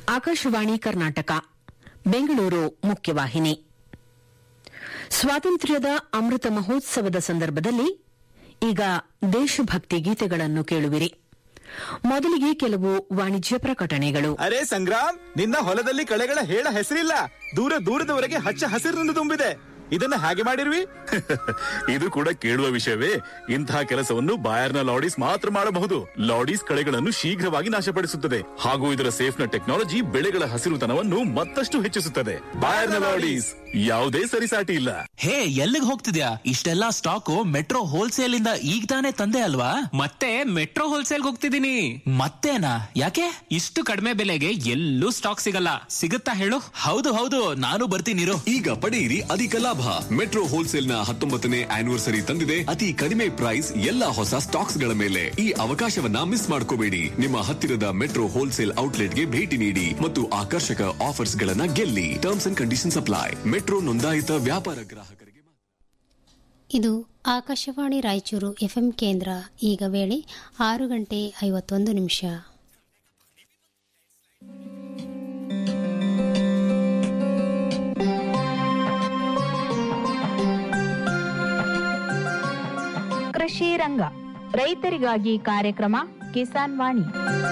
ಆಕಾಶವಾಣಿ ಕರ್ನಾಟಕ ಬೆಂಗಳೂರು ಮುಖ್ಯವಾಹಿನಿ ಸ್ವಾತಂತ್ರ್ಯದ ಅಮೃತ ಮಹೋತ್ಸವದ ಸಂದರ್ಭದಲ್ಲಿ ಈಗ ದೇಶಭಕ್ತಿ ಗೀತೆಗಳನ್ನು ಕೇಳುವಿರಿ ಮೊದಲಿಗೆ ಕೆಲವು ವಾಣಿಜ್ಯ ಪ್ರಕಟಣೆಗಳು ಅರೆ ಸಂಗ್ರಾಮ್ ನಿನ್ನ ಹೊಲದಲ್ಲಿ ಕಳೆಗಳ ಹೇಳ ಹೆಸರಿಲ್ಲ ದೂರ ದೂರದವರೆಗೆ ಹಚ್ಚ ಹಸಿರಿನಿಂದ ತುಂಬಿದೆ ಇದನ್ನ ಹಾಗೆ ಮಾಡಿರ್ವಿ ಇದು ಕೂಡ ಕೇಳುವ ವಿಷಯವೇ ಇಂತಹ ಕೆಲಸವನ್ನು ಬಾಯರ್ನ ಲಾಡೀಸ್ ಮಾತ್ರ ಮಾಡಬಹುದು ಲಾಡೀಸ್ ಕಳೆಗಳನ್ನು ಶೀಘ್ರವಾಗಿ ನಾಶಪಡಿಸುತ್ತದೆ ಹಾಗೂ ಇದರ ಸೇಫ್ನ ಟೆಕ್ನಾಲಜಿ ಬೆಳೆಗಳ ಹಸಿರುತನವನ್ನು ಮತ್ತಷ್ಟು ಹೆಚ್ಚಿಸುತ್ತದೆ ಬಾಯರ್ನ ಲಾಡೀಸ್ ಯಾವುದೇ ಸರಿಸಾಟಿ ಇಲ್ಲ ಹೇ ಎಲ್ಲಿಗೆ ಹೋಗ್ತಿದ್ಯಾ ಇಷ್ಟೆಲ್ಲಾ ಸ್ಟಾಕು ಮೆಟ್ರೋ ಹೋಲ್ಸೇಲ್ ಇಂದ ಈಗ ತಾನೇ ತಂದೆ ಅಲ್ವಾ ಮತ್ತೆ ಮೆಟ್ರೋ ಹೋಲ್ಸೇಲ್ ಹೋಗ್ತಿದ್ದೀನಿ ಮತ್ತೇನಾ ಯಾಕೆ ಇಷ್ಟು ಕಡಿಮೆ ಬೆಲೆಗೆ ಎಲ್ಲೂ ಸ್ಟಾಕ್ ಸಿಗಲ್ಲ ಸಿಗುತ್ತಾ ಹೇಳು ಹೌದು ಹೌದು ನಾನು ಬರ್ತೀನಿರು ಈಗ ಪಡೆಯಿರಿ ಅಧಿಕ ಲಾಭ ಮೆಟ್ರೋ ಹೋಲ್ಸೇಲ್ ನ ಹತ್ತೊಂಬತ್ತನೇ ಆನಿವರ್ಸರಿ ತಂದಿದೆ ಅತಿ ಕಡಿಮೆ ಪ್ರೈಸ್ ಎಲ್ಲಾ ಹೊಸ ಸ್ಟಾಕ್ಸ್ ಗಳ ಮೇಲೆ ಈ ಅವಕಾಶವನ್ನ ಮಿಸ್ ಮಾಡ್ಕೋಬೇಡಿ ನಿಮ್ಮ ಹತ್ತಿರದ ಮೆಟ್ರೋ ಹೋಲ್ಸೇಲ್ ಔಟ್ಲೆಟ್ಗೆ ಭೇಟಿ ನೀಡಿ ಮತ್ತು ಆಕರ್ಷಕ ಆಫರ್ಸ್ ಗಳನ್ನ ಗೆಲ್ಲಿ terms and conditions apply metro ನೋಂದಾಯಿತ ವ್ಯಾಪಾರ ಗ್ರಾಹಕರಿಗೆ ಇದು ಆಕಾಶವಾಣಿ ರಾಯಚೂರು ಎಫ್ಎಂ ಕೇಂದ್ರ ಈಗ ವೇಳೆ ಆರು ಗಂಟೆ ಐವತ್ತೊಂದು ನಿಮಿಷ ಕೃಷಿ ರಂಗ ರೈತರಿಗಾಗಿ ಕಾರ್ಯಕ್ರಮ ಕಿಸಾನ್ ವಾಣಿ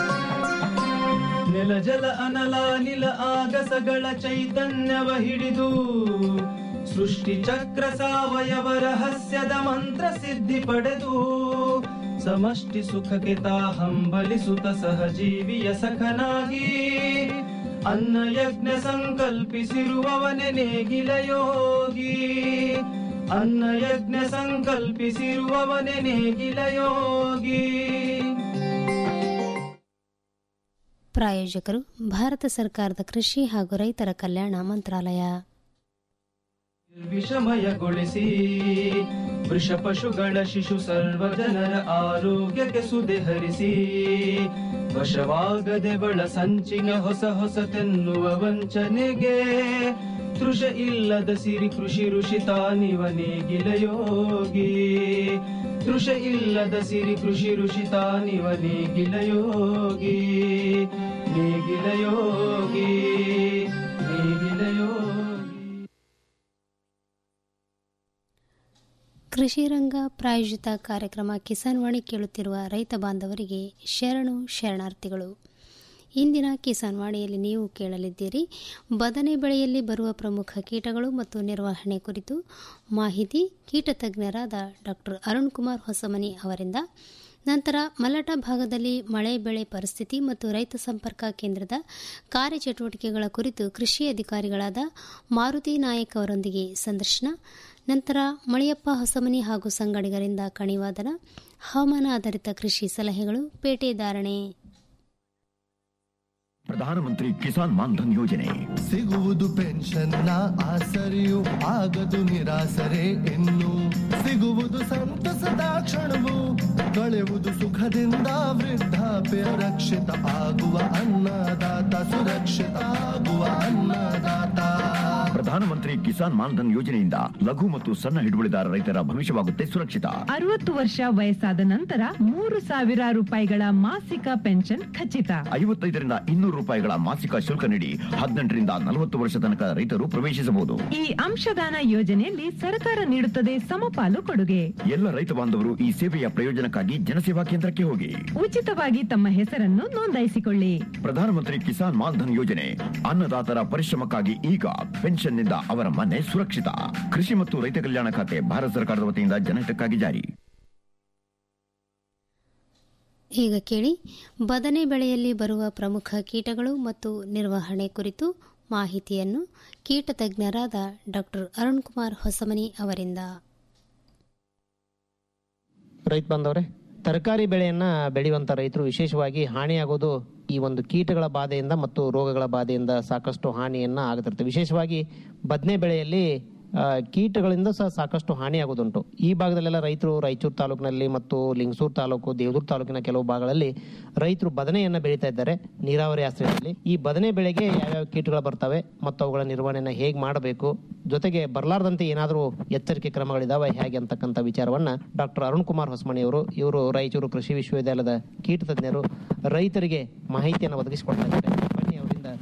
ನೆಲ ಜಲ ಅನಲ ನಿಲ ಆಗಸಗಳ ಚೈತನ್ಯವ ಹಿಡಿದು ಸೃಷ್ಟಿ ಚಕ್ರ ಸಾವಯವ ರಹಸ್ಯದ ಮಂತ್ರ ಸಿದ್ಧಿ ಪಡೆದು ಸಮಷ್ಟಿ ಸುಖಕ್ಕೆ ತಾ ಹಂಬಲಿಸುತ್ತ ಸಹಜೀವಿಯ ಸಖನಾಗಿ ಅನ್ನ ಯಜ್ಞ ಸಂಕಲ್ಪಿಸಿರುವವನೆ ನೇಗಿಲ ಯೋಗಿ ಅನ್ನ ಯಜ್ಞ ಸಂಕಲ್ಪಿಸಿರುವವನೆ ನೇಗಿಲ ಯೋಗಿ ಪ್ರಾಯೋಜಕರು ಭಾರತ ಸರ್ಕಾರದ ಕೃಷಿ ಹಾಗೂ ರೈತರ ಕಲ್ಯಾಣ ಮಂತ್ರಾಲಯ ವಿಷಮಯಗೊಳಿಸಿ ವೃಷ ಪಶುಗಳ ಶಿಶು ಸರ್ವ ಜನರ ಆರೋಗ್ಯಕ್ಕೆ ಸುದೆ ಹರಿಸಿ ವಶವಾಗದೆ ಬಳ ಸಂಚಿನ ಹೊಸ ಹೊಸತೆನ್ನುವ ವಂಚನೆಗೆ ತೃಷ ಇಲ್ಲದ ಸಿರಿ ಕೃಷಿ ಋಷಿ ತಾನಿವ ನೇಗಿಲ ಯೋಗಿ ತೃಷ ಇಲ್ಲದ ಸಿರಿ ಕೃಷಿ ಋಷಿ ತಾನಿವ ನೇಗಿಲ ಯೋಗಿ ನೇಗಿಲ ಯೋಗಿ ನೇಗಿಲ ಯೋಗಿ ಕೃಷಿ ರಂಗ ಪ್ರಾಯೋಜಿತ ಕಾರ್ಯಕ್ರಮ ಕಿಸಾನ್ ವಾಣಿ ಕೇಳುತ್ತಿರುವ ರೈತ ಬಾಂಧವರಿಗೆ ಶರಣು ಶರಣಾರ್ಥಿಗಳು ಇಂದಿನ ಕಿಸಾನ್ ವಾಣಿಯಲ್ಲಿ ನೀವು ಕೇಳಲಿದ್ದೀರಿ ಬದನೆ ಬೆಳೆಯಲ್ಲಿ ಬರುವ ಪ್ರಮುಖ ಕೀಟಗಳು ಮತ್ತು ನಿರ್ವಹಣೆ ಕುರಿತು ಮಾಹಿತಿ ಕೀಟ ತಜ್ಞರಾದ ಡಾಕ್ಟರ್ ಅರುಣ್ ಕುಮಾರ್ ಹೊಸಮನಿ ಅವರಿಂದ ನಂತರ ಮಲಟ ಭಾಗದಲ್ಲಿ ಮಳೆ ಬೆಳೆ ಪರಿಸ್ಥಿತಿ ಮತ್ತು ರೈತ ಸಂಪರ್ಕ ಕೇಂದ್ರದ ಕಾರ್ಯಚಟುವಟಿಕೆಗಳ ಕುರಿತು ಕೃಷಿ ಅಧಿಕಾರಿಗಳಾದ ಮಾರುತಿ ನಾಯಕ್ ಅವರೊಂದಿಗೆ ಸಂದರ್ಶನ ನಂತರ ಮಳಿಯಪ್ಪ ಹೊಸಮನಿ ಹಾಗೂ ಸಂಗಡಿಗರಿಂದ ಕಣಿವಾದನ ಹವಾಮಾನ ಆಧಾರಿತ ಕೃಷಿ ಸಲಹೆಗಳು ಪೇಟೆ ಧಾರಣೆ ಪ್ರಧಾನಮಂತ್ರಿ ಕಿಸಾನ್ ಮಾನ್ಧನ್ ಯೋಜನೆ ಸಿಗುವುದು ಪೆನ್ಷನ್ನ ಆಸರೆಯು ಆಗದು ನಿರಾಸರೆ ಇನ್ನು ಸಿಗುವುದು ಸಂತಸದ ಕ್ಷಣವು ಕಳೆಯುವುದು ಸುಖದಿಂದ ವೃದ್ಧಾಪ್ಯ ರಕ್ಷಿತ ಆಗುವ ಅನ್ನದಾತ ಸುರಕ್ಷಿತ ಆಗುವ ಅನ್ನದಾತ ಪ್ರಧಾನಮಂತ್ರಿ ಕಿಸಾನ್ ಮಾನ್ಧನ್ ಯೋಜನೆಯಿಂದ ಲಘು ಮತ್ತು ಸಣ್ಣ ಹಿಡುವಳಿದಾರ ರೈತರ ಭವಿಷ್ಯವಾಗುತ್ತೆ ಸುರಕ್ಷಿತ ಅರವತ್ತು ವರ್ಷ ವಯಸ್ಸಾದ ನಂತರ ಮೂರು ಸಾವಿರ ರೂಪಾಯಿಗಳ ಮಾಸಿಕ ಪೆನ್ಷನ್ ಖಚಿತ ಐವತ್ತೈದರಿಂದ ಇನ್ನೂರು ರೂಪಾಯಿಗಳ ಮಾಸಿಕ ಶುಲ್ಕ ನೀಡಿ ಹದಿನೆಂಟರಿಂದ ನಲವತ್ತು ವರ್ಷ ತನಕ ರೈತರು ಪ್ರವೇಶಿಸಬಹುದು ಈ ಅಂಶದಾನ ಯೋಜನೆಯಲ್ಲಿ ಸರ್ಕಾರ ನೀಡುತ್ತದೆ ಸಮಪಾಲು ಕೊಡುಗೆ ಎಲ್ಲ ರೈತ ಬಾಂಧವರು ಈ ಸೇವೆಯ ಪ್ರಯೋಜನಕ್ಕಾಗಿ ಜನಸೇವಾ ಕೇಂದ್ರಕ್ಕೆ ಹೋಗಿ ಉಚಿತವಾಗಿ ತಮ್ಮ ಹೆಸರನ್ನು ನೋಂದಾಯಿಸಿಕೊಳ್ಳಿ ಪ್ರಧಾನಮಂತ್ರಿ ಕಿಸಾನ್ ಮಾನ್ಧನ್ ಯೋಜನೆ ಅನ್ನದಾತರ ಪರಿಶ್ರಮಕ್ಕಾಗಿ ಈಗ ಪೆನ್ಷನ್ನಿಂದ ಅವರ ಮನೆ ಸುರಕ್ಷಿತ ಕೃಷಿ ಮತ್ತು ರೈತ ಕಲ್ಯಾಣ ಖಾತೆ ಭಾರತ ಸರ್ಕಾರದ ವತಿಯಿಂದ ಜನಹಿತಕ್ಕಾಗಿ ಜಾರಿ ಈಗ ಕೇಳಿ ಬದನೆ ಬೆಳೆಯಲ್ಲಿ ಬರುವ ಪ್ರಮುಖ ಕೀಟಗಳು ಮತ್ತು ನಿರ್ವಹಣೆ ಕುರಿತು ಮಾಹಿತಿಯನ್ನು ಕೀಟ ತಜ್ಞರಾದ ಡಾಕ್ಟರ್ ಅರುಣ್ ಕುಮಾರ್ ಹೊಸಮನಿ ಅವರಿಂದ ರೈತ ಬಂದವ್ರೆ ತರಕಾರಿ ಬೆಳೆಯನ್ನ ಬೆಳೆಯುವಂತ ರೈತರು ವಿಶೇಷವಾಗಿ ಹಾನಿಯಾಗೋದು ಈ ಒಂದು ಕೀಟಗಳ ಬಾಧೆಯಿಂದ ಮತ್ತು ರೋಗಗಳ ಬಾಧೆಯಿಂದ ಸಾಕಷ್ಟು ಹಾನಿಯನ್ನ ಆಗತಿರುತ್ತೆ ವಿಶೇಷವಾಗಿ ಬದನೆ ಬೆಳೆಯಲ್ಲಿ ಆ, ಕೀಟಗಳಿಂದ ಸಹ ಸಾಕಷ್ಟು ಹಾನಿಯಾಗೋದುಂಟು ಈ ಭಾಗದಲ್ಲೆಲ್ಲ ರೈತರು ರಾಯಚೂರು ತಾಲೂಕಿನಲ್ಲಿ ಮತ್ತು ಲಿಂಗಸೂರು ತಾಲೂಕು ದೇವದೂರು ತಾಲೂಕಿನ ಕೆಲವು ಭಾಗಗಳಲ್ಲಿ ರೈತರು ಬದನೆಯನ್ನ ಬೆಳೀತಾ ಇದ್ದಾರೆ ನೀರಾವರಿ ಆಶ್ರಯದಲ್ಲಿ ಈ ಬದನೆ ಬೆಳೆಗೆ ಯಾವ್ಯಾವ ಕೀಟಗಳು ಬರ್ತವೆ ಮತ್ತು ಅವುಗಳ ನಿರ್ವಹಣೆಯನ್ನ ಹೇಗೆ ಮಾಡಬೇಕು ಜೊತೆಗೆ ಬರಲಾರ್ದಂತೆ ಏನಾದರೂ ಎಚ್ಚರಿಕೆ ಕ್ರಮಗಳಿದಾವೆ ಹೇಗೆ ಅಂತಕ್ಕಂಥ ವಿಚಾರವನ್ನ ಡಾಕ್ಟರ್ ಅರುಣ್ ಕುಮಾರ್ ಹೊಸಮಣಿ ಅವರು ಇವರು ರಾಯಚೂರು ಕೃಷಿ ವಿಶ್ವವಿದ್ಯಾಲಯದ ಕೀಟ ತಜ್ಞರು ರೈತರಿಗೆ ಮಾಹಿತಿಯನ್ನು ಒದಗಿಸಿಕೊಡ್ತಾ ಇದ್ದಾರೆ ಬನ್ನಿ ಅವರಿಂದ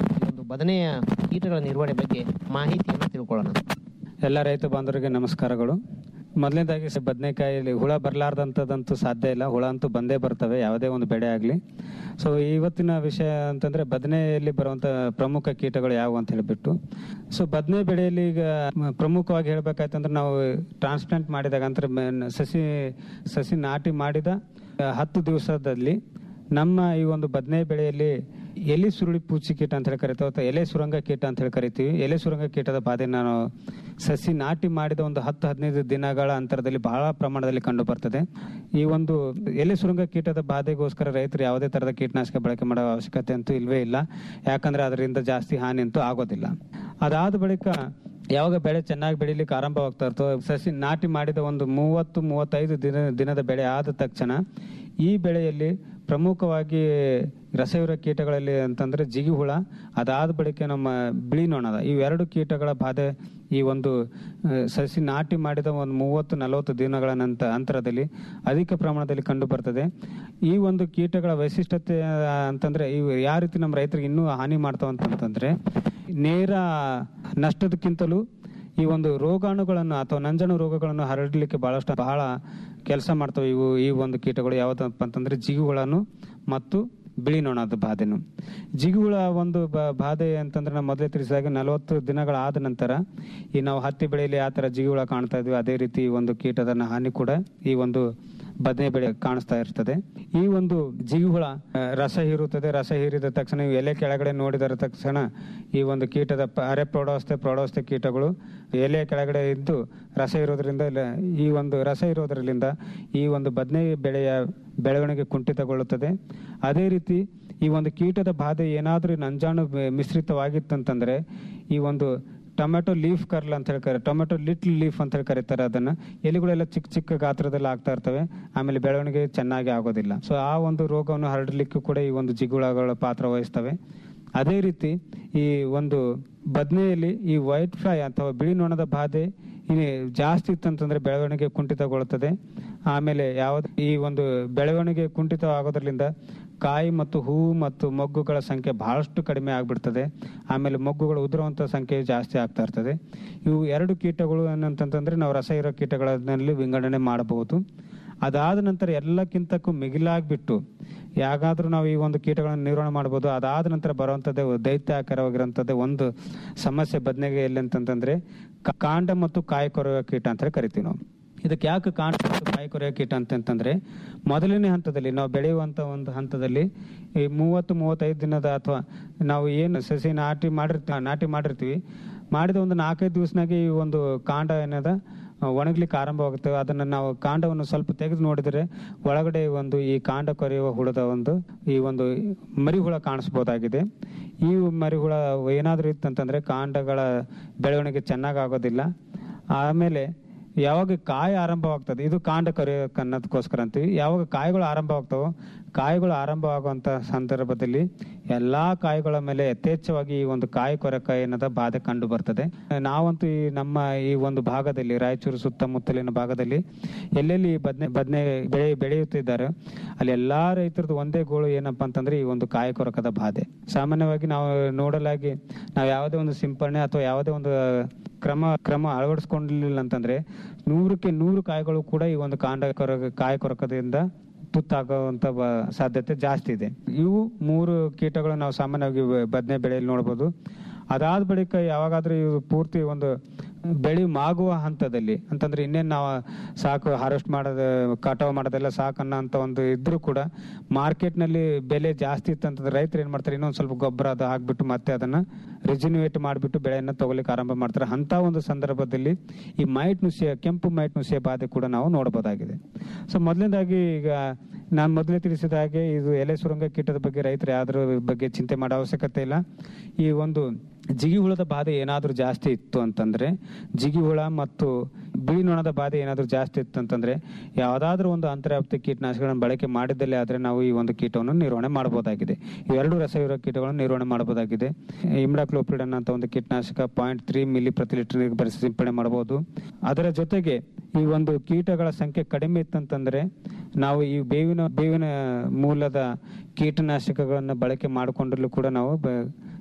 ಬದನೆಯ ಕೀಟಗಳ ನಿರ್ವಹಣೆ ಬಗ್ಗೆ ಮಾಹಿತಿಯನ್ನು ತಿಳ್ಕೊಳ್ಳೋಣ ಎಲ್ಲ ರೈತ ಬಾಂಧವರಿಗೆ ನಮಸ್ಕಾರಗಳು ಮೊದಲನೇದಾಗಿ ಸ- ಬದನೆಕಾಯಲ್ಲಿ ಹುಳ ಬರಲಾರ್ದಂಥದ್ದಂತೂ ಸಾಧ್ಯ ಇಲ್ಲ ಹುಳ ಅಂತೂ ಬಂದೇ ಬರ್ತವೆ ಯಾವುದೇ ಒಂದು ಬೆಳೆ ಆಗಲಿ ಸೊ ಇವತ್ತಿನ ವಿಷಯ ಅಂತಂದ್ರೆ ಬದನೆಯಲ್ಲಿ ಬರುವಂಥ ಪ್ರಮುಖ ಕೀಟಗಳು ಯಾವುವು ಅಂತ ಹೇಳಿಬಿಟ್ಟು ಸೊ ಬದನೆ ಬೆಳೆಯಲ್ಲಿ ಈಗ ಮ- ಪ್ರಮುಖವಾಗಿ ಹೇಳ್ಬೇಕಾಯ್ತಂದ್ರೆ ನಾವು ಟ್ರಾನ್ಸ್ಪ್ಲಾಂಟ್ ಮಾಡಿದಾಗ ಅಂದ್ರೆ ಮ- ಸಸಿ ಸಸಿ ನಾಟಿ ಮಾಡಿದ ಆ, ಹತ್ತು ದಿವಸದಲ್ಲಿ ನಮ್ಮ ಈ ಒಂದು ಬದನೆ ಬೆಳೆಯಲ್ಲಿ ಎಲೆ ಸುರುಳಿ ಪೂಚಿ ಕೀಟ ಅಂತ ಹೇಳಿ ಕರಿತೀವಿ ಅಥವಾ ಎಲೆ ಸುರಂಗ ಕೀಟ ಅಂತ ಹೇಳಿ ಕರಿತೀವಿ ಎಲೆ ಸುರಂಗ ಕೀಟದ ಬಾಧೆ ನಾನು ಸಸಿ ನಾಟಿ ಮಾಡಿದ ಒಂದು ಹತ್ತು ಹದಿನೈದು ದಿನಗಳ ಅಂತರದಲ್ಲಿ ಬಹಳ ಪ್ರಮಾಣದಲ್ಲಿ ಕಂಡು ಬರ್ತದೆ ಈ ಒಂದು ಎಲೆ ಸುರಂಗ ಕೀಟದ ಬಾಧೆಗೋಸ್ಕರ ರೈತರು ಯಾವುದೇ ತರಹದ ಕೀಟನಾಶಕ ಬಳಕೆ ಮಾಡೋ ಅವಶ್ಯಕತೆ ಅಂತೂ ಇಲ್ವೇ ಇಲ್ಲ ಯಾಕಂದ್ರೆ ಅದರಿಂದ ಜಾಸ್ತಿ ಹಾನಿ ಅಂತೂ ಆಗೋದಿಲ್ಲ ಅದಾದ ಬಳಿಕ ಯಾವಾಗ ಬೆಳೆ ಚೆನ್ನಾಗಿ ಬೆಳಿಲಿಕ್ಕೆ ಆರಂಭವಾಗ್ತಾ ಇರ್ತೋ ಸಸಿ ನಾಟಿ ಮಾಡಿದ ಒಂದು ಮೂವತ್ತು ಮೂವತ್ತೈದು ದಿನ ದಿನದ ಬೆಳೆ ಆದ ತಕ್ಷಣ ಈ ಬೆಳೆಯಲ್ಲಿ ಪ್ರಮುಖವಾಗಿ ರಸಯುರ ಕೀಟಗಳಲ್ಲಿ ಅಂತಂದ್ರೆ ಜಿಗಿ ಹುಳ ಅದಾದ ಬಳಿಕ ನಮ್ಮ ಬಿಳಿ ನೊಣದ ಇವೆರಡು ಕೀಟಗಳ ಬಾಧೆ ಈ ಒಂದು ಆ, ಸಸಿ ನಾಟಿ ಮಾಡಿದ ಒಂದು ಮೂವತ್ತು ನಲವತ್ತು ದಿನಗಳ ನಂತರ ಅಂತರದಲ್ಲಿ ಅಧಿಕ ಪ್ರಮಾಣದಲ್ಲಿ ಕಂಡು ಬರ್ತದೆ ಈ ಒಂದು ಕೀಟಗಳ ವೈಶಿಷ್ಟ್ಯತೆ ಆ, ಅಂತಂದ್ರೆ ಇವು ಯಾವ ರೀತಿ ನಮ್ಮ ರೈತರಿಗೆ ಇನ್ನೂ ಹಾನಿ ಮಾಡ್ತಾವ ಅಂತಂದ್ರೆ ನೇರ ನಷ್ಟದಕ್ಕಿಂತಲೂ ಈ ಒಂದು ರೋಗಾಣುಗಳನ್ನು ಅಥವಾ ನಂಜಾಣು ರೋಗಗಳನ್ನು ಹರಡಲಿಕ್ಕೆ ಬಹಳಷ್ಟು ಬಹಳ ಕೆಲಸ ಮಾಡ್ತವೆ ಇವು ಈ ಒಂದು ಕೀಟಗಳು ಯಾವ್ದಪ್ಪ ಅಂತಂದ್ರೆ ಜಿಗುಗಳನ್ನು ಮತ್ತು ಬಿಳಿ ನೊಣದ ಬಾಧೆನು ಜಿಗುಳ ಒಂದು ಬ- ಬಾಧೆ ಅಂತಂದ್ರೆ ನಾವು ಮೊದಲೇ ತಿಳಿಸಿದಾಗ ನಲವತ್ತು ದಿನಗಳಾದ ನಂತರ ಈ ನಾವು ಹತ್ತಿ ಬೆಳೆಯಲ್ಲಿ ಯಾವ ತರ ಜಿಗುಳ ಕಾಣ್ತಾ ಇದ್ವಿ ಅದೇ ರೀತಿ ಈ ಒಂದು ಕೀಟದ ಹಾನಿ ಕೂಡ ಈ ಒಂದು ಬದನೆ ಬೆಳೆ ಕಾಣಿಸ್ತಾ ಇರ್ತದೆ ಈ ಒಂದು ಜಿಗುಹುಳ ಆ, ರಸ ಹೀರುತ್ತದೆ ರಸ ಹೀರಿದ ತಕ್ಷಣ ಇವು ಎಲೆ ಕೆಳಗಡೆ ನೋಡಿದ ತಕ್ಷಣ ಈ ಒಂದು ಕೀಟದ ಪ- ಅರೆ ಪ್ರೌಢಾವಸ್ಥೆ ಪ್ರೌಢಾವಸ್ಥೆ ಕೀಟಗಳು ಎಲೆ ಕೆಳಗಡೆ ಇದ್ದು ರಸ ಇರೋದ್ರಿಂದ ಇಲ್ಲ- ಈ ಒಂದು ರಸ ಇರೋದ್ರಿಂದ ಈ ಒಂದು ಬದನೆ ಬೆಳೆಯ ಬೆಳವಣಿಗೆ ಕುಂಠಿತಗೊಳ್ಳುತ್ತದೆ ಅದೇ ರೀತಿ ಈ ಒಂದು ಕೀಟದ ಬಾಧೆ ಏನಾದರೂ ನಂಜಾಣು ಮಿ- ಮಿಶ್ರಿತವಾಗಿತ್ತಂತಂದ್ರೆ ಈ ಒಂದು ಟೊಮೆಟೊ ಲೀಫ್ ಕರ್ಲ್ ಅಂತ ಹೇಳಿ ಕರೆ ಟೊಮೆಟೊ ಲಿಟ್ಲ್ ಲೀಫ್ ಅಂತ ಹೇಳಿ ಕರೀತಾರೆ ಅದನ್ನ ಎಲೆಗಳೆಲ್ಲ ಚಿಕ್ಕ ಚಿಕ್ಕ ಗಾತ್ರದಲ್ಲಿ ಆಗ್ತಾ ಇರ್ತವೆ ಆಮೇಲೆ ಬೆಳವಣಿಗೆ ಚೆನ್ನಾಗಿ ಆಗೋದಿಲ್ಲ ಸೊ ಆ ಒಂದು ರೋಗವನ್ನು ಹರಡಲಿಕ್ಕೂ ಕೂಡ ಈ ಒಂದು ಜಿಗುಳಗಳ ಪಾತ್ರ ವಹಿಸ್ತವೆ ಅದೇ ರೀತಿ ಈ ಒಂದು ಬದನೆಯಲ್ಲಿ ಈ ವೈಟ್ ಫ್ಲೈ ಅಥವಾ ಬಿಳಿ ನೊಣದ ಬಾಧೆ ಈ ಜಾಸ್ತಿ ಇತ್ತಂತಂದ್ರೆ ಬೆಳವಣಿಗೆ ಕುಂಠಿತಗೊಳ್ಳುತ್ತದೆ ಆಮೇಲೆ ಯಾವ್ದು ಈ ಒಂದು ಬೆಳವಣಿಗೆ ಕುಂಠಿತವಾಗೋದ್ರಿಂದ ಕಾಯಿ ಮತ್ತು ಹೂವು ಮತ್ತು ಮೊಗ್ಗುಗಳ ಸಂಖ್ಯೆ ಬಹಳಷ್ಟು ಕಡಿಮೆ ಆಗ್ಬಿಡ್ತದೆ ಆಮೇಲೆ ಮೊಗ್ಗುಗಳು ಉದುರುವಂತ ಸಂಖ್ಯೆ ಜಾಸ್ತಿ ಆಗ್ತಾ ಇರ್ತದೆ ಇವು ಎರಡು ಕೀಟಗಳು ಏನಂತಂದ್ರೆ ನಾವು ರಸ ಇರೋ ಕೀಟಗಳಲ್ಲಿ ವಿಂಗಡಣೆ ಮಾಡಬಹುದು ಅದಾದ ನಂತರ ಎಲ್ಲಕ್ಕಿಂತಕ್ಕೂ ಮಿಗಿಲಾಗ್ಬಿಟ್ಟು ಯಾಗಾದ್ರೂ ನಾವು ಈ ಒಂದು ಕೀಟಗಳನ್ನು ನಿರ್ವಹಣೆ ಮಾಡ್ಬೋದು ಅದಾದ ನಂತರ ಬರುವಂತದ್ದೇ ದೈತ್ಯಾಕಾರವಾಗಿರುವಂತದ್ದೇ ಒಂದು ಸಮಸ್ಯೆ ಬದನೆಗೆ ಎಲ್ಲಿ ಅಂತಂತಂದ್ರೆ ಕ- ಕಾಂಡ ಮತ್ತು ಕಾಯಿ ಕೊರೆಯುವ ಕೀಟ ಅಂತ ಕರಿತೀವಿ ನಾವು ಇದಕ್ಕೆ ಯಾಕೆ ಕಾಂಡ ಮತ್ತು ಕಾಯಿ ಕೊರೆಯುವ ಕೀಟ ಅಂತಂತಂದ್ರೆ ಮೊದಲನೇ ಹಂತದಲ್ಲಿ ನಾವು ಬೆಳೆಯುವಂತ ಒಂದು ಹಂತದಲ್ಲಿ ಈ ಮೂವತ್ತು ಮೂವತ್ತೈದು ದಿನದ ಅಥವಾ ನಾವು ಏನು ಸಸಿ ನಾಟಿ ಮಾಡಿರ್ತೀವಿ ನಾಟಿ ಮಾಡಿರ್ತೀವಿ ಮಾಡಿದ ಒಂದು ನಾಲ್ಕೈದು ದಿವಸನಾಗೆ ಈ ಒಂದು ಕಾಂಡ ಏನದ ಆ, ಒಣಗ್ಲಿಕ್ಕೆ ಆರಂಭವಾಗುತ್ತೆ ಅದನ್ನ ನಾವು ಕಾಂಡವನ್ನು ಸ್ವಲ್ಪ ತೆಗೆದು ನೋಡಿದರೆ ಒಳಗಡೆ ಒಂದು ಈ ಕಾಂಡ ಕೊರೆಯುವ ಹುಳದ ಒಂದು ಈ ಒಂದು ಮರಿ ಹುಳ ಕಾಣಿಸ್ಬೋದಾಗಿದೆ ಈ ಮರಿ ಹುಳ ಏನಾದ್ರೂ ಇತ್ತಂತಂದ್ರೆ ಕಾಂಡಗಳ ಬೆಳವಣಿಗೆ ಚೆನ್ನಾಗ್ ಆಗೋದಿಲ್ಲ ಆಮೇಲೆ ಯಾವಾಗ ಕಾಯಿ ಆರಂಭವಾಗ್ತದೆ ಇದು ಕಾಂಡ ಕೊರೆಯೋಕೆ ಅನ್ನೋದಕ್ಕೋಸ್ಕರ ಅಂತೀವಿ ಯಾವಾಗ ಕಾಯಿಗಳು ಆರಂಭವಾಗ್ತಾವೋ ಕಾಯಿಗಳು ಆರಂಭವಾಗುವಂತ ಸಂದರ್ಭದಲ್ಲಿ ಎಲ್ಲಾ ಕಾಯಿಗಳ ಮೇಲೆ ಯಥೇಚ್ಛವಾಗಿ ಈ ಒಂದು ಕಾಯಿ ಕೊರಕ ಏನದ ಬಾಧೆ ಕಂಡು ಬರ್ತದೆ ನಾವಂತೂ ಈ ನಮ್ಮ ಈ ಒಂದು ಭಾಗದಲ್ಲಿ ರಾಯಚೂರು ಸುತ್ತಮುತ್ತಲಿನ ಭಾಗದಲ್ಲಿ ಎಲ್ಲೆಲ್ಲಿ ಈ ಬದನೆ ಬದನೆ ಬೆಳೆ ಬೆಳೆಯುತ್ತಿದ್ದಾರೆ ಅಲ್ಲಿ ಎಲ್ಲಾ ರೈತರದ್ದು ಒಂದೇ ಗೋಳು ಏನಪ್ಪಾ ಅಂತಂದ್ರೆ ಈ ಒಂದು ಕಾಯಿ ಕೊರಕದ ಬಾಧೆ ಸಾಮಾನ್ಯವಾಗಿ ನಾವು ನೋಡಲಾಗಿ ನಾವು ಯಾವುದೇ ಒಂದು ಸಿಂಪರಣೆ ಅಥವಾ ಯಾವುದೇ ಒಂದು ಕ್ರಮ ಕ್ರಮ ಅಳವಡಿಸ್ಕೊಂಡಿಲ್ಲ ಅಂತಂದ್ರೆ ನೂರಕ್ಕೆ ನೂರು ಕಾಯಿಗಳು ಕೂಡ ಈ ಒಂದು ಕಾಂಡ ಕೊರಕ ಕಾಯಿ ಕೊರಕದಿಂದ ತುತ್ತಾಗುವಂತ ಬ- ಸಾಧ್ಯತೆ ಜಾಸ್ತಿ ಇದೆ ಇವು ಮೂರು ಕೀಟಗಳು ನಾವು ಸಾಮಾನ್ಯವಾಗಿ ಬದನೆ ಬೆಳೆಯಲ್ಲಿ ನೋಡಬಹುದು ಅದಾದ ಬಳಿಕ ಯಾವಾಗಾದ್ರೂ ಇವು ಪೂರ್ತಿ ಒಂದು ಬೆಳೆ ಮಾಗುವ ಹಂತದಲ್ಲಿ ಅಂತಂದ್ರೆ ಇನ್ನೇನು ನಾವು ಸಾಕು ಹಾರ್ವೆಸ್ಟ್ ಮಾಡೋದು ಕಟಾವು ಮಾಡೋದೆಲ್ಲ ಸಾಕನ್ನ ಅಂತ ಒಂದು ಇದ್ರೂ ಕೂಡ ಮಾರ್ಕೆಟ್ ನಲ್ಲಿ ಬೆಲೆ ಜಾಸ್ತಿ ಇತ್ತಂತಂದ್ರೆ ರೈತರು ಏನ್ ಮಾಡ್ತಾರೆ ಇನ್ನೊಂದ್ ಸ್ವಲ್ಪ ಗೊಬ್ಬರ ಅದು ಹಾಕ್ಬಿಟ್ಟು ಮತ್ತೆ ಅದನ್ನ ರಿಜಿನ್ಯೂಯೇಟ್ ಮಾಡಿಬಿಟ್ಟು ಬೆಳೆಯನ್ನ ತಗೊಲಿಕ್ಕೆ ಆರಂಭ ಮಾಡ್ತಾರೆ ಅಂತ ಒಂದು ಸಂದರ್ಭದಲ್ಲಿ ಈ ಮೈಟ್ ನುಸಿಯ ಕೆಂಪು ಮೈಟ್ ನುಸಿಯ ಬಾಧೆ ಕೂಡ ನಾವು ನೋಡಬಹುದಾಗಿದೆ ಸೊ ಮೊದಲನೇದಾಗಿ ಈಗ ನಾನು ಮೊದಲೇ ತಿಳಿಸಿದ ಹಾಗೆ ಇದು ಎಲೆ ಸುರಂಗ ಕೀಟದ ಬಗ್ಗೆ ರೈತರು ಯಾವ್ದ್ರ ಬಗ್ಗೆ ಚಿಂತೆ ಮಾಡೋ ಅವಶ್ಯಕತೆ ಇಲ್ಲ ಈ ಒಂದು ಜಿಗಿ ಹುಳದ ಬಾಧೆ ಏನಾದ್ರೂ ಜಾಸ್ತಿ ಇತ್ತು ಅಂತಂದ್ರೆ ಜಿಗಿ ಹುಳ ಮತ್ತು ಬಿಳಿ ನೊಣದ ಬಾಧೆ ಏನಾದ್ರೂ ಜಾಸ್ತಿ ಇತ್ತು ಅಂತಂದ್ರೆ ಯಾವ್ದಾದ್ರೂ ಒಂದು ಅಂತರ್ವ್ಯಾಪ್ತಿ ಕೀಟನಾಶಕಗಳನ್ನು ಬಳಕೆ ಮಾಡಿದ್ದಲ್ಲಿ ಆದ್ರೆ ನಾವು ಈ ಒಂದು ಕೀಟವನ್ನು ನಿರ್ವಹಣೆ ಮಾಡಬಹುದಾಗಿದೆ ಇವೆರಡು ರಸವಿರೋ ಕೀಟಗಳನ್ನು ನಿರ್ವಹಣೆ ಮಾಡಬಹುದಾಗಿದೆ ಇಮ್ಡಾಕ್ಲೋಪ್ರಿಡನ್ ಅಂತ ಒಂದು ಕೀಟನಾಶಕ ಪಾಯಿಂಟ್ ತ್ರೀ ಮಿಲಿ ಪ್ರತಿ ಲೀಟರ್ ನೀರಿಗೆ ಬೆರೆಸಿ ಸಿಂಪಡಣೆ ಮಾಡಬಹುದು ಅದರ ಜೊತೆಗೆ ಈ ಒಂದು ಕೀಟಗಳ ಸಂಖ್ಯೆ ಕಡಿಮೆ ಇತ್ತಂತಂದ್ರೆ ನಾವು ಈ ಬೇವಿನ ಬೇವಿನ ಮೂಲದ ಕೀಟನಾಶಕಗಳನ್ನ ಬಳಕೆ ಮಾಡಿಕೊಂಡಲ್ಲೂ ಕೂಡ ನಾವು ಬ-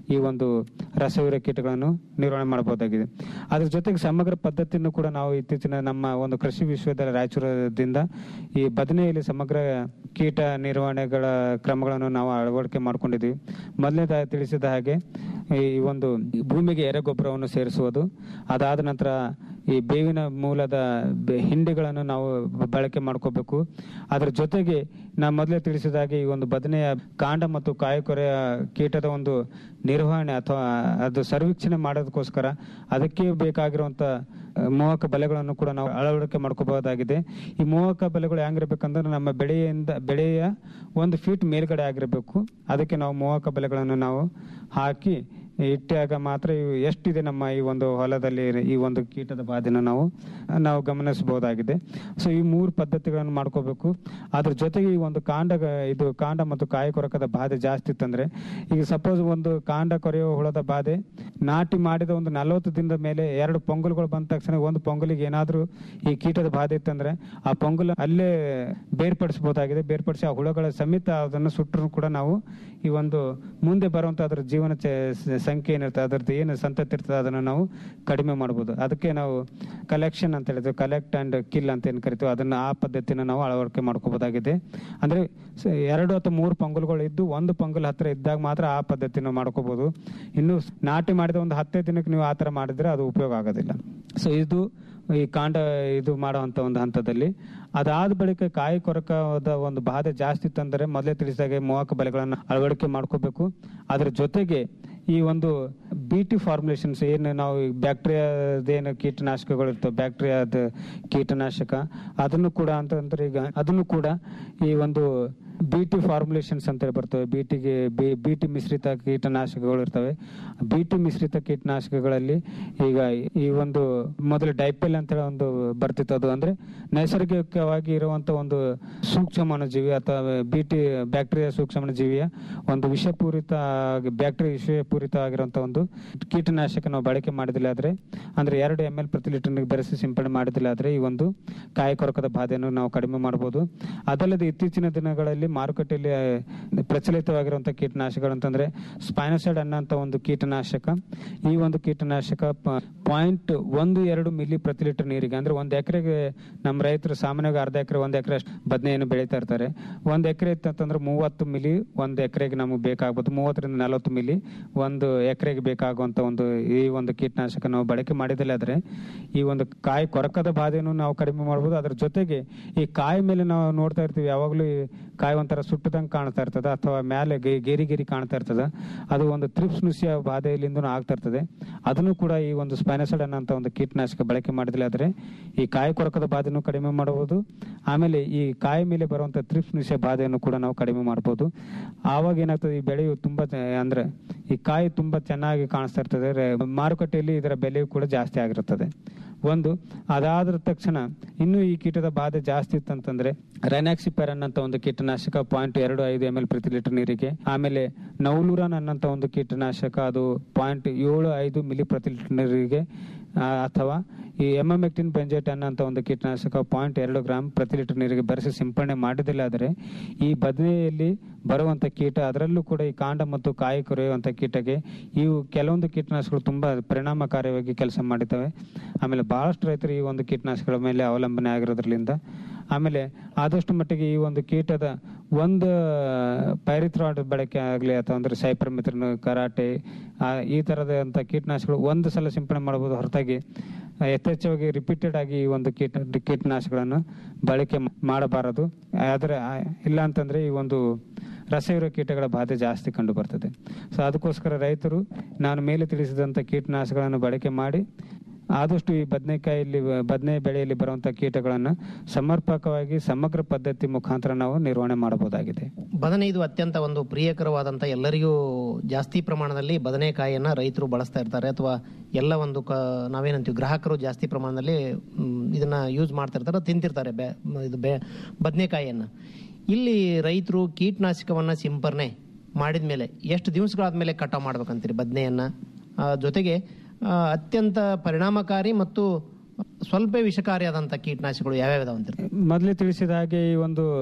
ಈ ಒಂದು ರಸವೀರ ಕೀಟಗಳನ್ನು ನಿರ್ವಹಣೆ ಮಾಡಬಹುದಾಗಿದೆ ಅದ್ರ ಜೊತೆಗೆ ಸಮಗ್ರ ಪದ್ಧತಿಯನ್ನು ಕೂಡ ನಾವು ಇತ್ತೀಚಿನ ನಮ್ಮ ಒಂದು ಕೃಷಿ ವಿಶ್ವವಿದ್ಯಾಲಯ ರಾಯಚೂರದಿಂದ ಈ ಬದನೆಯಲ್ಲಿ ಸಮಗ್ರ ಕೀಟ ನಿರ್ವಹಣೆಗಳ ಕ್ರಮಗಳನ್ನು ನಾವು ಅಳವಡಿಕೆ ಮಾಡ್ಕೊಂಡಿದ್ದೀವಿ ಮೊದಲನೇದಾಗಿ ತಿಳಿಸಿದ ಹಾಗೆ ಈ ಒಂದು ಭೂಮಿಗೆ ಎರೆಗೊಬ್ಬರವನ್ನು ಸೇರಿಸುವುದು ಅದಾದ ನಂತರ ಈ ಬೇವಿನ ಮೂಲದ ಬೆ- ಹಿಂಡಿಗಳನ್ನು ನಾವು ಬಳಕೆ ಮಾಡ್ಕೋಬೇಕು ಅದರ ಜೊತೆಗೆ ನಾ ಮೊದಲೇ ತಿಳಿಸಿದ ಹಾಗೆ ಈ ಒಂದು ಬದನೆಯ ಕಾಂಡ ಮತ್ತು ಕಾಯಕೊರೆಯ ಕೀಟದ ಒಂದು ನಿರ್ವಹಣೆ ಅಥವಾ ಅದು ಸರ್ವೀಕ್ಷಣೆ ಮಾಡೋದಕ್ಕೋಸ್ಕರ ಅದಕ್ಕೆ ಬೇಕಾಗಿರುವಂತ ಅಹ್, ಮೋಹಕ ಬಲೆಗಳನ್ನು ಕೂಡ ನಾವು ಅಳವಡಿಕೆ ಮಾಡ್ಕೋಬಹುದಾಗಿದೆ ಈ ಮೋಹಕ ಬಲೆಗಳು ಹೆಂಗಿರ್ಬೇಕಂದ್ರೆ ನಮ್ಮ ಬೆಳೆಯಿಂದ ಬೆಳೆಯ ಒಂದು ಫೀಟ್ ಮೇಲ್ಗಡೆ ಆಗಿರಬೇಕು ಅದಕ್ಕೆ ನಾವು ಮೋಹಕ ಬಲೆಗಳನ್ನು ನಾವು ಹಾಕಿ ಇಟ್ಟಾಗ ಮಾತ್ರ ಇವು ಎಷ್ಟಿದೆ ನಮ್ಮ ಈ ಒಂದು ಹೊಲದಲ್ಲಿ ಈ ಒಂದು ಕೀಟದ ಬಾಧೆನ ನಾವು ನಾವು ಗಮನಿಸಬಹುದಾಗಿದೆ ಸೊ ಈ ಮೂರು ಪದ್ಧತಿಗಳನ್ನು ಮಾಡ್ಕೋಬೇಕು ಅದ್ರ ಜೊತೆಗೆ ಈ ಒಂದು ಕಾಂಡ ಇದು ಕಾಂಡ ಮತ್ತು ಕಾಯಿ ಕೊರಕದ ಬಾಧೆ ಜಾಸ್ತಿ ಇತ್ತಂದ್ರೆ ಈಗ ಸಪೋಸ್ ಒಂದು ಕಾಂಡ ಕೊರೆಯುವ ಹುಳದ ಬಾಧೆ ನಾಟಿ ಮಾಡಿದ ಒಂದು ನಲವತ್ತು ದಿನದ ಮೇಲೆ ಎರಡು ಪೊಂಗಲ್ಗಳು ಬಂದ ತಕ್ಷಣ ಒಂದು ಪೊಂಗಲಿಗೆ ಏನಾದ್ರೂ ಈ ಕೀಟದ ಬಾಧೆ ಇತ್ತಂದ್ರೆ ಆ ಪೊಂಗಲ್ ಅಲ್ಲೇ ಬೇರ್ಪಡಿಸಬಹುದಾಗಿದೆ ಬೇರ್ಪಡಿಸಿ ಆ ಹುಳಗಳ ಸಮೇತ ಅದನ್ನು ಸುಟ್ಟರು ಕೂಡ ನಾವು ಈ ಒಂದು ಮುಂದೆ ಬರುವಂತ ಅದರ ಜೀವನ ಚ- ಸ- ಸಂಖ್ಯೆ ಏನಿರ್ತದೆ ಅದರದ್ದು ಏನು ಸಂತತಿ ಇರ್ತದೆ ಅದನ್ನು ನಾವು ಕಡಿಮೆ ಮಾಡ್ಬೋದು ಅದಕ್ಕೆ ನಾವು ಕಲೆಕ್ಷನ್ ಅಂತ ಹೇಳಿದ್ವಿ ಕಲೆಕ್ಟ್ ಅಂಡ್ ಕಿಲ್ ಅಂತ ಏನು ಕರಿತೀವಿ ಅದನ್ನ ಆ ಪದ್ಧತಿನ ನಾವು ಅಳವಡಿಕೆ ಮಾಡ್ಕೋಬಹುದಾಗಿದೆ ಅಂದ್ರೆ ಸ- ಎರಡು ಅಥವಾ ಮೂರು ಪಂಗುಲ್ಗಳು ಇದ್ದು ಒಂದು ಪಂಗುಲ್ ಹತ್ರ ಇದ್ದಾಗ ಮಾತ್ರ ಆ ಪದ್ಧತಿನ ಮಾಡ್ಕೋಬಹುದು ಇನ್ನು ನಾಟಿ ಮಾಡಿದ ಒಂದು ಹತ್ತೇ ದಿನಕ್ಕೆ ನೀವು ಆ ತರ ಮಾಡಿದ್ರೆ ಅದು ಉಪಯೋಗ ಆಗೋದಿಲ್ಲ ಸೊ ಇದು ಈ ಕಾಂಡ ಇದು ಮಾಡುವಂತ ಒಂದು ಹಂತದಲ್ಲಿ ಅದಾದ ಬಳಿಕ ಕಾಯಿ ಕೊರಕದ ಒಂದು ಬಾಧೆ ಜಾಸ್ತಿ ತಂದರೆ ಮೊದಲೇ ತಿಳಿಸಿದಾಗೆ ಮೋಹಕ ಬಲೆಗಳನ್ನು ಅಳವಡಿಕೆ ಮಾಡ್ಕೋಬೇಕು ಅದ್ರ ಜೊತೆಗೆ ಈ ಒಂದು ಬಿ ಟಿ ಫಾರ್ಮುಲೇಷನ್ಸ್ ಏನು ನಾವು ಬ್ಯಾಕ್ಟೀರಿಯಾದ ಕೀಟನಾಶಕಗಳು ಇರ್ತವೆ ಬ್ಯಾಕ್ಟೀರಿಯಾದ ಕೀಟನಾಶಕ ಅದನ್ನು ಕೂಡ ಅಂತಂದ್ರೆ ಈಗ ಅದನ್ನು ಕೂಡ ಈ ಒಂದು ಬಿ ಟಿ ಫಾರ್ಮುಲೇಷನ್ಸ್ ಅಂತ ಹೇಳಿ ಬರ್ತವೆ ಬಿಟಿಗೆ ಬಿ ಟಿ ಮಿಶ್ರಿತ ಕೀಟನಾಶಕಗಳು ಇರ್ತವೆ ಬಿ ಟಿ ಮಿಶ್ರಿತ ಕೀಟನಾಶಕಗಳಲ್ಲಿ ಈಗ ಈ ಒಂದು ಮೊದಲು ಡೈಪೆಲ್ ಅಂತ ಹೇಳಿ ಒಂದು ಬರ್ತಿತ್ತು ಅದು ಅಂದ್ರೆ ನೈಸರ್ಗಿಕವಾಗಿ ಇರುವಂತ ಒಂದು ಸೂಕ್ಷ್ಮಾಣುಜೀವಿ ಅಥವಾ ಬಿ ಟಿ ಬ್ಯಾಕ್ಟೀರಿಯಾ ಸೂಕ್ಷ್ಮಾಣುಜೀವಿಯ ಒಂದು ವಿಷಪೂರಿತ ಬ್ಯಾಕ್ಟೀರಿಯಾ ವಿಷಪೂರಿತ ಆಗಿರುವಂತ ಒಂದು ಕೀಟನಾಶಕ ನಾವು ಬಳಕೆ ಮಾಡಿದಿಲ್ಲ ಆದ್ರೆ ಅಂದ್ರೆ ಎರಡು ಎಂ ಎಲ್ ಪ್ರತಿ ಲೀಟರ್ ಬೆರೆಸಿ ಸಿಂಪಡಣೆ ಮಾಡಿದಿಲ್ಲ ಆದ್ರೆ ಈ ಒಂದು ಕಾಯಿ ಕೊರಕದ ಬಾಧೆಯನ್ನು ನಾವು ಕಡಿಮೆ ಮಾಡಬಹುದು ಅದಲ್ಲದೆ ಇತ್ತೀಚಿನ ದಿನಗಳಲ್ಲಿ ಮಾರುಕಟ್ಟೆಯಲ್ಲಿ ಆ, ಪ್ರಚಲಿತವಾಗಿರುವಂತಹ ಕೀಟನಾಶಕಗಳು ಅಂತಂದ್ರೆ ಸ್ಪೈನೋಸೈಡ್ ಅನ್ನೋಂಥ ಒಂದು ಕೀಟನಾಶಕ ಈ ಒಂದು ಕೀಟನಾಶಕ ಪಾಯಿಂಟ್ ಒಂದು ಎರಡು ಮಿಲಿ ಪ್ರತಿ ಲೀಟರ್ ನೀರಿಗೆ ಅಂದ್ರೆ ಒಂದ್ ಎಕರೆಗೆ ನಮ್ಮ ರೈತರು ಸಾಮಾನ್ಯವಾಗಿ ಅರ್ಧ ಎಕರೆ ಒಂದ್ ಎಕರೆ ಬದನೆಯನ್ನು ಬೆಳೀತಾ ಇರ್ತಾರೆ ಒಂದ್ ಎಕರೆ ಇತ್ತಂತಂದ್ರೆ ಮೂವತ್ತು ಮಿಲಿ ಒಂದ್ ಎಕರೆಗೆ ನಮಗೆ ಬೇಕಾಗ್ಬೋದು ಮೂವತ್ತರಿಂದ ನಲವತ್ತು ಮಿಲಿ ಒಂದು ಎಕರೆಗೆ ಬೇಕಾಗುವಂತ ಒಂದು ಈ ಒಂದು ಕೀಟನಾಶಕ ನಾವು ಬಳಕೆ ಮಾಡಿದಲ್ಲಿ ಆದ್ರೆ ಈ ಒಂದು ಕಾಯಿ ಕೊರಕದ ಬಾಧೆಯನ್ನು ನಾವು ಕಡಿಮೆ ಮಾಡಬಹುದು ಅದ್ರ ಜೊತೆಗೆ ಈ ಕಾಯಿ ಮೇಲೆ ನಾವು ನೋಡ್ತಾ ಇರ್ತೀವಿ ಯಾವಾಗಲೂ ಈ ಕಾಯಿ ಒಂಥರ ಸುಟ್ಟದಂಗೆ ಕಾಣ್ತಾ ಇರ್ತದೆ ಅಥವಾ ಮೇಲೆ ಗೆ- ಗೇರಿ ಗೇರಿ ಕಾಣ್ತಾ ಇರ್ತದೆ ಅದು ಒಂದು ತ್ರಿಪ್ಸ್ ನುಸಿಯ ಬಾಧೆಯಲ್ಲಿಂದ ಆಗ್ತಾ ಇರ್ತದೆ ಅದನ್ನು ಕೂಡ ಈ ಒಂದು ಸ್ಪೈನಸೈಡ್ ಅನ್ನೋಂಥ ಒಂದು ಕೀಟನಾಶಕ ಬಳಕೆ ಮಾಡಿದ್ರೆ ಆದ್ರೆ ಈ ಕಾಯಿ ಕೊರಕದ ಬಾಧೆಯನ್ನು ಕಡಿಮೆ ಮಾಡಬಹುದು ಆಮೇಲೆ ಈ ಕಾಯಿ ಮೇಲೆ ಬರುವಂತ ತ್ರಿಪ್ಸ್ ನುಸಿಯ ಬಾಧೆಯನ್ನು ಕೂಡ ನಾವು ಕಡಿಮೆ ಮಾಡಬಹುದು ಆವಾಗ ಏನಾಗ್ತದೆ ಈ ಬೆಳೆಯು ತುಂಬಾ ಚ- ಅಂದ್ರೆ ಈ ಕಾಯಿ ತುಂಬಾ ಚೆನ್ನಾಗಿ ಕಾಣಿಸ್ತಾ ಇರ್ತದೆ ರೆ- ಮಾರುಕಟ್ಟೆಯಲ್ಲಿ ಇದರ ಬೆಲೆಯು ಕೂಡ ಜಾಸ್ತಿ ಆಗಿರುತ್ತದೆ ಒಂದು ಅದಾದ ತಕ್ಷಣ ಇನ್ನು ಈ ಕೀಟದ ಬಾಧೆ ಜಾಸ್ತಿ ಇತ್ತಂತಂದ್ರೆ ರೈನಾಕ್ಸಿಪರ್ ಅನ್ನಂತ ಒಂದು ಕೀಟನಾಶಕ ಪಾಯಿಂಟ್ ಎರಡು ಐದು ಎಂ ಎಲ್ ಪ್ರತಿ ಲೀಟರ್ ನೀರಿಗೆ ಆಮೇಲೆ ನೌಲೂರನ್ ಅನ್ನಂತ ಒಂದು ಕೀಟನಾಶಕ ಅದು ಪಾಯಿಂಟ್ ಏಳು ಐದು ಮಿಲಿ ಪ್ರತಿ ಲೀಟರ್ ನೀರಿಗೆ ಆ, ಅಥವಾ ಈ ಎಮಮೆಕ್ಟಿನ್ ಬೆಂಜೆಟ್ ಅನ್ನೋಂಥ ಒಂದು ಕೀಟನಾಶಕ ಪಾಯಿಂಟ್ ಎರಡು ಗ್ರಾಮ್ ಪ್ರತಿ ಲೀಟರ್ ನೀರಿಗೆ ಬೆರೆಸಿ ಸಿಂಪಡಣೆ ಮಾಡಿದಿಲ್ಲ ಆದರೆ ಈ ಬದನೆಯಲ್ಲಿ ಬರುವಂತ ಕೀಟ ಅದರಲ್ಲೂ ಕೂಡ ಈ ಕಾಂಡ ಮತ್ತು ಕಾಯಿ ಕೊರೆಯುವಂತ ಕೀಟಕ್ಕೆ ಇವು ಕೆಲವೊಂದು ಕೀಟನಾಶಕಗಳು ತುಂಬಾ ಪರಿಣಾಮಕಾರಿಯಾಗಿ ಕೆಲಸ ಮಾಡಿದ್ದಾವೆ ಆಮೇಲೆ ಬಹಳಷ್ಟು ರೈತರು ಈ ಒಂದು ಕೀಟನಾಶಕಗಳ ಮೇಲೆ ಅವಲಂಬನೆ ಆಗಿರೋದ್ರಿಂದ ಆಮೇಲೆ ಆದಷ್ಟು ಮಟ್ಟಿಗೆ ಈ ಒಂದು ಕೀಟದ ಒಂದು ಪೈರಿಥ್ರಾಯ್ಡ್ ಬಳಕೆ ಆಗಲಿ ಅಥವಾ ಅಂದ್ರೆ ಸೈಪರ್ಮಿತ್ರನ್ ಕರಾಟೆ ಆ, ಈ ತರದಂತ ಕೀಟನಾಶಕಗಳು ಒಂದು ಸಲ ಸಿಂಪಡಣೆ ಮಾಡಬಹುದು ಹೊರತಾಗಿ ಆ, ಯಥೇಚ್ಛವಾಗಿ ರಿಪೀಟೆಡ್ ಆಗಿ ಈ ಒಂದು ಕೀಟ ಕೀಟನಾಶಕಗಳನ್ನು ಬಳಕೆ ಮಾಡಬಾರದು ಆದರೆ ಆ, ಇಲ್ಲ ಅಂತಂದ್ರೆ ಈ ಒಂದು ರಸವಿರೋ ಕೀಟಗಳ ಬಾಧೆ ಜಾಸ್ತಿ ಕಂಡು ಬರ್ತದೆ ಸೊ ಅದಕ್ಕೋಸ್ಕರ ರೈತರು ನಾನು ಮೇಲೆ ತಿಳಿಸಿದಂಥ ಕೀಟನಾಶಕಗಳನ್ನು ಬಳಕೆ ಮಾಡಿ ಆದಷ್ಟು ಈ ಬದನೆಕಾಯಲ್ಲಿ ಬದನೆ ಬೆಳೆಯಲ್ಲಿ ಬರುವಂತಹ ಕೀಟಗಳನ್ನು ಸಮರ್ಪಕವಾಗಿ ಸಮಗ್ರ ಪದ್ಧತಿ ಮುಖಾಂತರ ನಾವು ನಿರ್ವಹಣೆ ಮಾಡಬಹುದಾಗಿದೆ ಬದನೆ ಇದು ಅತ್ಯಂತ ಒಂದು ಪ್ರಿಯಕರವಾದಂಥ ಎಲ್ಲರಿಗೂ ಜಾಸ್ತಿ ಪ್ರಮಾಣದಲ್ಲಿ ಬದನೆಕಾಯಿಯನ್ನು ರೈತರು ಬಳಸ್ತಾ ಇರ್ತಾರೆ ಅಥವಾ ಎಲ್ಲ ಒಂದು ಕ ನಾವೇನಂತೀವಿ ಗ್ರಾಹಕರು ಜಾಸ್ತಿ ಪ್ರಮಾಣದಲ್ಲಿ ಮ್, ಇದನ್ನ ಯೂಸ್ ಮಾಡ್ತಾ ಇರ್ತಾರೆ ತಿಂತಿರ್ತಾರೆ ಬೆ ಮ, ಇದು ಬೆ ಬದನೆಕಾಯಿಯನ್ನು ಇಲ್ಲಿ ರೈತರು ಕೀಟನಾಶಕವನ್ನು ಸಿಂಪರಣೆ ಮಾಡಿದ ಮೇಲೆ ಎಷ್ಟು ದಿವಸಗಳಾದ್ಮೇಲೆ ಕಟಾವು ಮಾಡ್ಬೇಕಂತೀರಿ ಬದನೆಯನ್ನು ಜೊತೆಗೆ ಆ, ಅತ್ಯಂತ ಪರಿಣಾಮಕಾರಿ ಮತ್ತು ಸ್ವಲ್ಪ ವಿಷಕಾರಿಯಾದಂಥ ಕೀಟನಾಶಕಗಳು ಯಾವ್ಯಾವ ಇದಾವೆ ಅಂತೀರಿ ಮೊದಲೇ ತಿಳಿಸಿದ ಹಾಗೆ ಈ ಒಂದು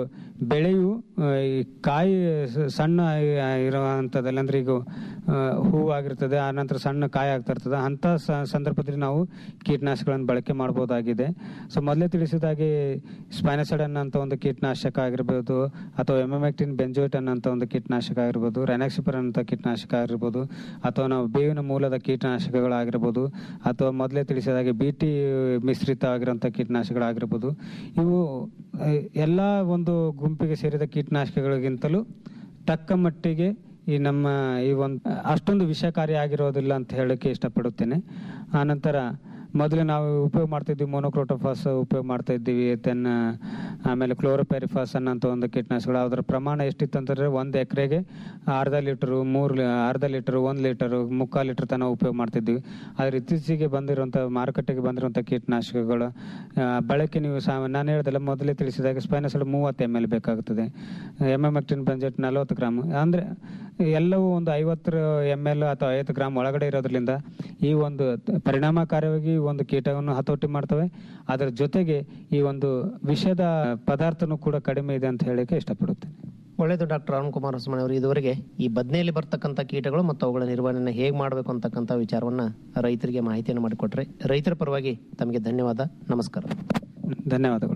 ಬೆಳೆಯು ಆ, ಈ ಕಾಯಿ ಸ- ಸಣ್ಣ ಇರುವಂಥದ್ದಲ್ಲಿ ಅಂದ್ರೆ ಈಗ ಆ, ಹೂವು ಆಗಿರ್ತದೆ ಆನಂತರ ಸಣ್ಣ ಕಾಯಿ ಆಗ್ತಾ ಇರ್ತದೆ ಅಂಥ ಸ- ಸಂದರ್ಭದಲ್ಲಿ ನಾವು ಕೀಟನಾಶಕಗಳನ್ನು ಬಳಕೆ ಮಾಡ್ಬೋದಾಗಿದೆ ಸೊ ಮೊದಲೇ ತಿಳಿಸಿದಾಗೆ ಸ್ಪೈನಸೈಡ್ ಅನ್ನೋಂಥ ಒಂದು ಕೀಟನಾಶಕ ಆಗಿರ್ಬೋದು ಅಥವಾ ಎಮೆಮೆಕ್ಟಿನ್ ಬೆಂಜೋಯಿಟ್ ಅನ್ನೋಂಥ ಒಂದು ಕೀಟನಾಶಕ ಆಗಿರ್ಬೋದು ರೆನಾಕ್ಸಿಪರ್ ಅನ್ನೋ ಕೀಟನಾಶಕ ಆಗಿರ್ಬೋದು ಅಥವಾ ನಾವು ಬೇವಿನ ಮೂಲದ ಕೀಟನಾಶಕಗಳಾಗಿರ್ಬೋದು ಅಥವಾ ಮೊದಲೇ ತಿಳಿಸಿದಾಗೆ ಬಿ ಟಿ ಮಿಶ್ರಿತ ಆಗಿರೋಂಥ ಕೀಟನಾಶಕಗಳಾಗಿರ್ಬೋದು ಇವು ಆ, ಎಲ್ಲ ಒಂದು ಗುಂಪಿಗೆ ಸೇರಿದ ಕೀಟನಾಶಕಗಳಿಗಿಂತಲೂ ತಕ್ಕ ಮಟ್ಟಿಗೆ ಈ ನಮ್ಮ ಈ ಒಂದು ಅಷ್ಟೊಂದು ವಿಷಕಾರಿ ಆಗಿರೋದಿಲ್ಲ ಅಂತ ಹೇಳಕ್ಕೆ ಇಷ್ಟಪಡುತ್ತೇನೆ ಆನಂತರ ಮೊದಲು ನಾವು ಉಪಯೋಗ ಮಾಡ್ತಿದ್ವಿ ಮೊನೋಕ್ರೋಟೋಫಾಸ್ ಉಪಯೋಗ ಮಾಡ್ತಾ ಇದ್ದೀವಿ ದೆನ್ ಆಮೇಲೆ ಕ್ಲೋರೋಪ್ಯಾರಿಫಾಸ್ ಅನ್ನೋಂಥ ಒಂದು ಕೀಟನಾಶಕಗಳು ಅದರ ಪ್ರಮಾಣ ಎಷ್ಟಿತ್ತು ಅಂತಂದ್ರೆ ಒಂದು ಎಕರೆಗೆ ಅರ್ಧ ಲೀಟರು ಮೂರು ಅರ್ಧ ಲೀಟರ್ ಒಂದು ಲೀಟರ್ ಮುಕ್ಕಾಲು ಲೀಟರ್ ತನಕ ಉಪಯೋಗ ಮಾಡ್ತಿದ್ವಿ ಆದರೆ ಇತ್ತೀಚೆಗೆ ಬಂದಿರುವಂಥ ಮಾರುಕಟ್ಟೆಗೆ ಬಂದಿರುವಂಥ ಕೀಟನಾಶಕಗಳು ಆ, ಬಳಕೆ ನೀವು ಸಾ ನಾನು ಹೇಳ್ದಲ್ಲ ಮೊದಲೇ ತಿಳಿಸಿದಾಗ ಸ್ಪೈನಸಲ್ ಮೂವತ್ತು ಎಮ್ ಎಲ್ ಬೇಕಾಗುತ್ತದೆ ಎಮ್ ಎಮ್ ಎಕ್ಟಿನ್ ಬಂಜೆಟ್ ನಲವತ್ತು ಗ್ರಾಮ್ ಅಂದರೆ ಎಲ್ಲವೂ ಒಂದು ಐವತ್ತು ಎಮ್ ಎಲ್ ಅಥವಾ ಐವತ್ತು ಗ್ರಾಮ್ ಒಳಗಡೆ ಇರೋದ್ರಿಂದ ಈ ಒಂದು ತ- ಪರಿಣಾಮಕಾರಿಯಾಗಿ ಈ ಒಂದು ಕೀಟವನ್ನು ಹತೋಟಿ ಮಾಡ್ತವೆ ಅದರ ಜೊತೆಗೆ ಈ ಒಂದು ವಿಷದ ಪದಾರ್ಥನೂ ಕೂಡ ಕಡಿಮೆ ಇದೆ ಅಂತ ಹೇಳಕ್ಕೆ ಇಷ್ಟಪಡುತ್ತೇನೆ ಒಳ್ಳೆಯದು ಡಾಕ್ಟರ್ ಅರುಣ್ ಕುಮಾರ್ ಹೊಸಮನಿ ಅವರು ಇದುವರೆಗೆ ಈ ಬದನೆಯಲ್ಲಿ ಬರ್ತಕ್ಕಂಥ ಕೀಟಗಳು ಮತ್ತು ಅವುಗಳ ನಿರ್ವಹಣೆಯನ್ನು ಹೇಗೆ ಮಾಡಬೇಕು ಅಂತಕ್ಕಂಥ ವಿಚಾರವನ್ನ ರೈತರಿಗೆ ಮಾಹಿತಿಯನ್ನು ಮಾಡಿಕೊಟ್ರೆ ರೈತರ ಪರವಾಗಿ ತಮಗೆ ಧನ್ಯವಾದ ನಮಸ್ಕಾರ ಧನ್ಯವಾದಗಳು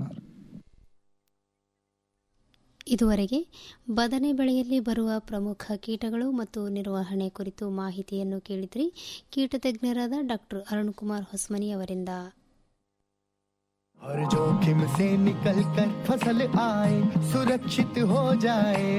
ಇದುವರೆಗೆ ಬದನೆ ಬೆಳೆಯಲ್ಲಿ ಬರುವ ಪ್ರಮುಖ ಕೀಟಗಳು ಮತ್ತು ನಿರ್ವಹಣೆ ಕುರಿತು ಮಾಹಿತಿಯನ್ನು ಕೇಳಿದ್ರಿ ಕೀಟ ತಜ್ಞರಾದ ಡಾಕ್ಟರ್ ಅರುಣ್ ಕುಮಾರ್ ಹೊಸ್ಮನಿ ಅವರಿಂದ हर जोखिम से निकल कर फसल आए सुरक्षित हो जाए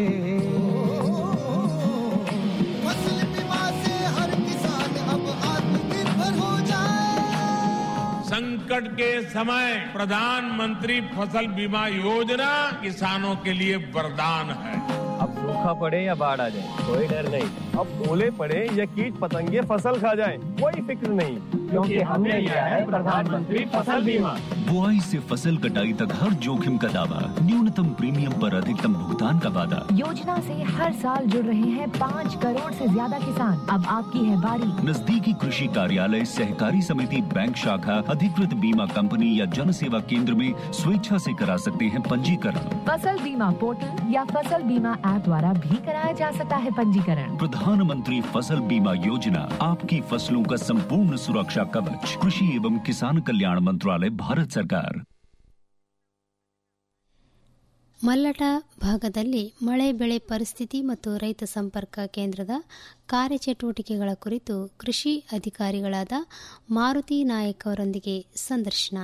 फसल बीमा से हर किसान अब आत्मनिर्भर हो जाए संकट के समय प्रधानमंत्री फसल बीमा योजना किसानों के लिए वरदान है अब सूखा पड़े या बाढ़ आ जाए कोई डर नहीं अब ओले पड़े या कीट पतंगे फसल खा जाए कोई फिक्र नहीं क्योंकि हमने लिया है प्रधानमंत्री फसल बीमा बुआई से फसल कटाई तक हर जोखिम का दावा न्यूनतम प्रीमियम पर अधिकतम भुगतान का वादा योजना से हर साल जुड़ रहे हैं पाँच करोड़ से ज्यादा किसान अब आपकी है बारी नजदीकी कृषि कार्यालय सहकारी समिति बैंक शाखा अधिकृत बीमा कंपनी या जन सेवा केंद्र में स्वेच्छा से करा सकते हैं पंजीकरण फसल बीमा पोर्टल या फसल बीमा ऐप द्वारा भी कराया जा सकता है पंजीकरण प्रधानमंत्री फसल बीमा योजना आपकी फसलों का संपूर्ण सुरक्षा कवच कृषि एवं किसान कल्याण मंत्रालय भारत सरकार ಮಲ್ಲಟ ಭಾಗದಲ್ಲಿ ಮಳೆ ಬೆಳೆ ಪರಿಸ್ಥಿತಿ ಮತ್ತು ರೈತ ಸಂಪರ್ಕ ಕೇಂದ್ರದ ಕಾರ್ಯಚಟುವಟಿಕೆಗಳ ಕುರಿತು ಕೃಷಿ ಅಧಿಕಾರಿಗಳಾದ ಮಾರುತಿ ನಾಯಕ್ ಅವರೊಂದಿಗೆ ಸಂದರ್ಶನ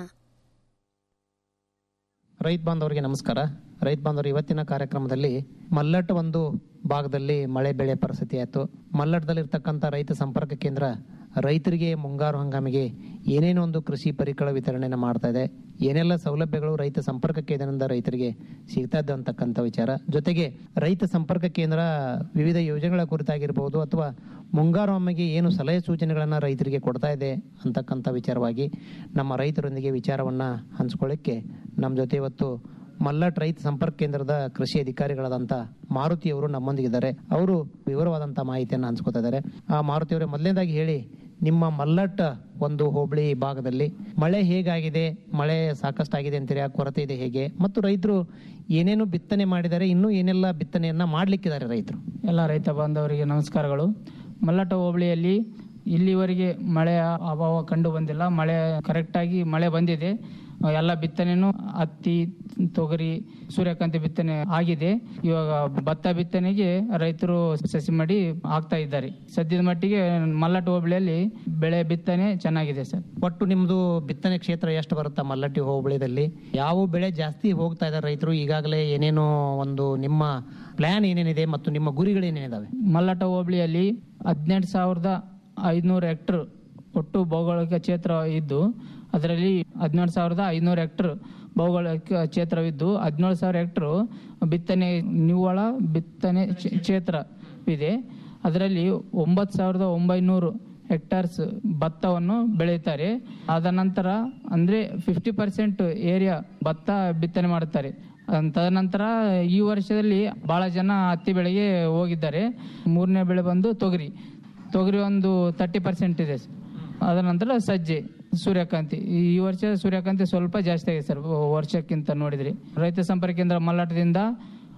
ರೈತ ಬಾಂಧವರಿಗೆ ನಮಸ್ಕಾರ ರೈತ ಬಾಂಧವರು ಇವತ್ತಿನ ಕಾರ್ಯಕ್ರಮದಲ್ಲಿ ಮಲ್ಲಟ್ ಒಂದು ಭಾಗದಲ್ಲಿ ಮಳೆ ಬೆಳೆ ಪರಿಸ್ಥಿತಿ ಆಯಿತು ಮಲ್ಲಟ್ಟದಲ್ಲಿರ್ತಕ್ಕಂಥ ರೈತ ಸಂಪರ್ಕ ಕೇಂದ್ರ ರೈತರಿಗೆ ಮುಂಗಾರು ಹಂಗಾಮಿಗೆ ಏನೇನೋ ಒಂದು ಕೃಷಿ ಪರಿಕರ ವಿತರಣೆಯನ್ನು ಮಾಡ್ತಾ ಇದೆ ಏನೆಲ್ಲ ಸೌಲಭ್ಯಗಳು ರೈತ ಸಂಪರ್ಕ ಕೇಂದ್ರದಿಂದ ರೈತರಿಗೆ ಸಿಗ್ತಾ ಇದೆ ಅಂತಕ್ಕಂಥ ವಿಚಾರ ಜೊತೆಗೆ ರೈತ ಸಂಪರ್ಕ ಕೇಂದ್ರ ವಿವಿಧ ಯೋಜನೆಗಳ ಕುರಿತಾಗಿರ್ಬೋದು ಅಥವಾ ಮುಂಗಾರು ಹಮ್ಮಿಗೆ ಏನು ಸಲಹೆ ಸೂಚನೆಗಳನ್ನು ರೈತರಿಗೆ ಕೊಡ್ತಾ ಇದೆ ಅಂತಕ್ಕಂಥ ವಿಚಾರವಾಗಿ ನಮ್ಮ ರೈತರೊಂದಿಗೆ ವಿಚಾರವನ್ನು ಹಂಚ್ಕೊಳ್ಳಿಕ್ಕೆ ನಮ್ಮ ಜೊತೆ ಇವತ್ತು ಮಲ್ಲಟ್ ರೈತ ಸಂಪರ್ಕ ಕೇಂದ್ರದ ಕೃಷಿ ಅಧಿಕಾರಿಗಳಾದಂಥ ಮಾರುತಿ ಅವರು ನಮ್ಮೊಂದಿಗಿದ್ದಾರೆ ಅವರು ವಿವರವಾದಂಥ ಮಾಹಿತಿಯನ್ನು ಹಂಚ್ಕೋತಾ ಇದ್ದಾರೆ ಆ ಮಾರುತಿ ಅವರೇ ಮೊದಲನೇದಾಗಿ ಹೇಳಿ ನಿಮ್ಮ ಮಲ್ಲಟ್ ಒಂದು ಹೋಬಳಿ ಭಾಗದಲ್ಲಿ ಮಳೆ ಹೇಗಾಗಿದೆ ಮಳೆ ಸಾಕಷ್ಟು ಆಗಿದೆ ಅಂತೀರಿ ಆ ಕೊರತೆ ಇದೆ ಹೇಗೆ ಮತ್ತು ರೈತರು ಏನೇನು ಬಿತ್ತನೆ ಮಾಡಿದ್ದಾರೆ ಇನ್ನೂ ಏನೆಲ್ಲ ಬಿತ್ತನೆಯನ್ನ ಮಾಡ್ಲಿಕ್ಕಿದ್ದಾರೆ ರೈತರು ಎಲ್ಲ ರೈತ ಬಾಂಧವರಿಗೆ ನಮಸ್ಕಾರಗಳು ಮಲ್ಲಟ ಹೋಬಳಿಯಲ್ಲಿ ಇಲ್ಲಿವರೆಗೆ ಮಳೆಯ ಅಭಾವ ಕಂಡು ಬಂದಿಲ್ಲ ಮಳೆ ಕರೆಕ್ಟಾಗಿ ಮಳೆ ಬಂದಿದೆ ಎಲ್ಲ ಬಿತ್ತನೆನೂ ಹತ್ತಿ ತೊಗರಿ ಸೂರ್ಯಕಾಂತಿ ಬಿತ್ತನೆ ಆಗಿದೆ ಇವಾಗ ಭತ್ತ ಬಿತ್ತನೆಗೆ ರೈತರು ಸಸಿ ಮಾಡಿ ಆಗ್ತಾ ಇದ್ದಾರೆ ಸದ್ಯದ ಮಟ್ಟಿಗೆ ಮಲ್ಲಟ ಹೋಬಳಿಯಲ್ಲಿ ಬೆಳೆ ಬಿತ್ತನೆ ಚೆನ್ನಾಗಿದೆ ಸರ್ ಒಟ್ಟು ನಿಮ್ದು ಬಿತ್ತನೆ ಕ್ಷೇತ್ರ ಎಷ್ಟು ಬರುತ್ತಾ ಮಲ್ಲಟ್ಟಿ ಹೋಬಳಿದಲ್ಲಿ ಯಾವ ಬೆಳೆ ಜಾಸ್ತಿ ಹೋಗ್ತಾ ಇದ್ದಾರೆ ರೈತರು ಈಗಾಗಲೇ ಏನೇನೋ ಒಂದು ನಿಮ್ಮ ಪ್ಲಾನ್ ಏನೇನಿದೆ ಮತ್ತು ನಿಮ್ಮ ಗುರಿಗಳು ಏನೇನಿದಾವೆ ಮಲ್ಲಟ ಹೋಬಳಿಯಲ್ಲಿ ಹದಿನೆಂಟು ಸಾವಿರದ ಐದುನೂರು ಹೆಕ್ಟರ್ ಒಟ್ಟು ಭೌಗೋಳಿಕ ಕ್ಷೇತ್ರ ಇದ್ದು ಅದರಲ್ಲಿ ಹದಿನೇಳು ಸಾವಿರದ ಐನೂರು ಹೆಕ್ಟರ್ ಭೌಗೋಳಿಕ ಕ್ಷೇತ್ರವಿದ್ದು ಹದಿನೇಳು ಸಾವಿರ ಹೆಕ್ಟರ್ ಬಿತ್ತನೆ ನಿವ್ವಳ ಬಿತ್ತನೆ ಕ್ಷೇ- ಕ್ಷೇತ್ರವಿದೆ ಅದರಲ್ಲಿ ಒಂಬತ್ತು ಸಾವಿರದ ಒಂಬೈನೂರು ಹೆಕ್ಟಾರ್ಸ್ ಭತ್ತವನ್ನು ಬೆಳೆಯುತ್ತಾರೆ ಅದ ನಂತರ ಅಂದ್ರೆ ಫಿಫ್ಟಿ ಪರ್ಸೆಂಟ್ ಏರಿಯಾ ಭತ್ತ ಬಿತ್ತನೆ ಮಾಡುತ್ತಾರೆ ಅನ್- ತದನಂತರ ಈ ವರ್ಷದಲ್ಲಿ ಬಹಳ ಜನ ಹತ್ತಿ ಬೆಳೆಗೆ ಹೋಗಿದ್ದಾರೆ ಮೂರನೇ ಬೆಳೆ ಬಂದು ತೊಗರಿ ತೊಗರಿ ಒಂದು ತರ್ಟಿ ಪರ್ಸೆಂಟ್ ಇದೆ ಸರ್. ಅದರ ನಂತರ ಸಜ್ಜೆ ಸೂರ್ಯಕಾಂತಿ ಈ ವರ್ಷ ಸೂರ್ಯಕಾಂತಿ ಸ್ವಲ್ಪ ಜಾಸ್ತಿ ಆಗಿದೆ ಸರ್ ವರ್ಷಕ್ಕಿಂತ ನೋಡಿದ್ರಿ ರೈತ ಸಂಪರ್ಕ ಕೇಂದ್ರ ಮಲ್ಲಾಟದಿಂದ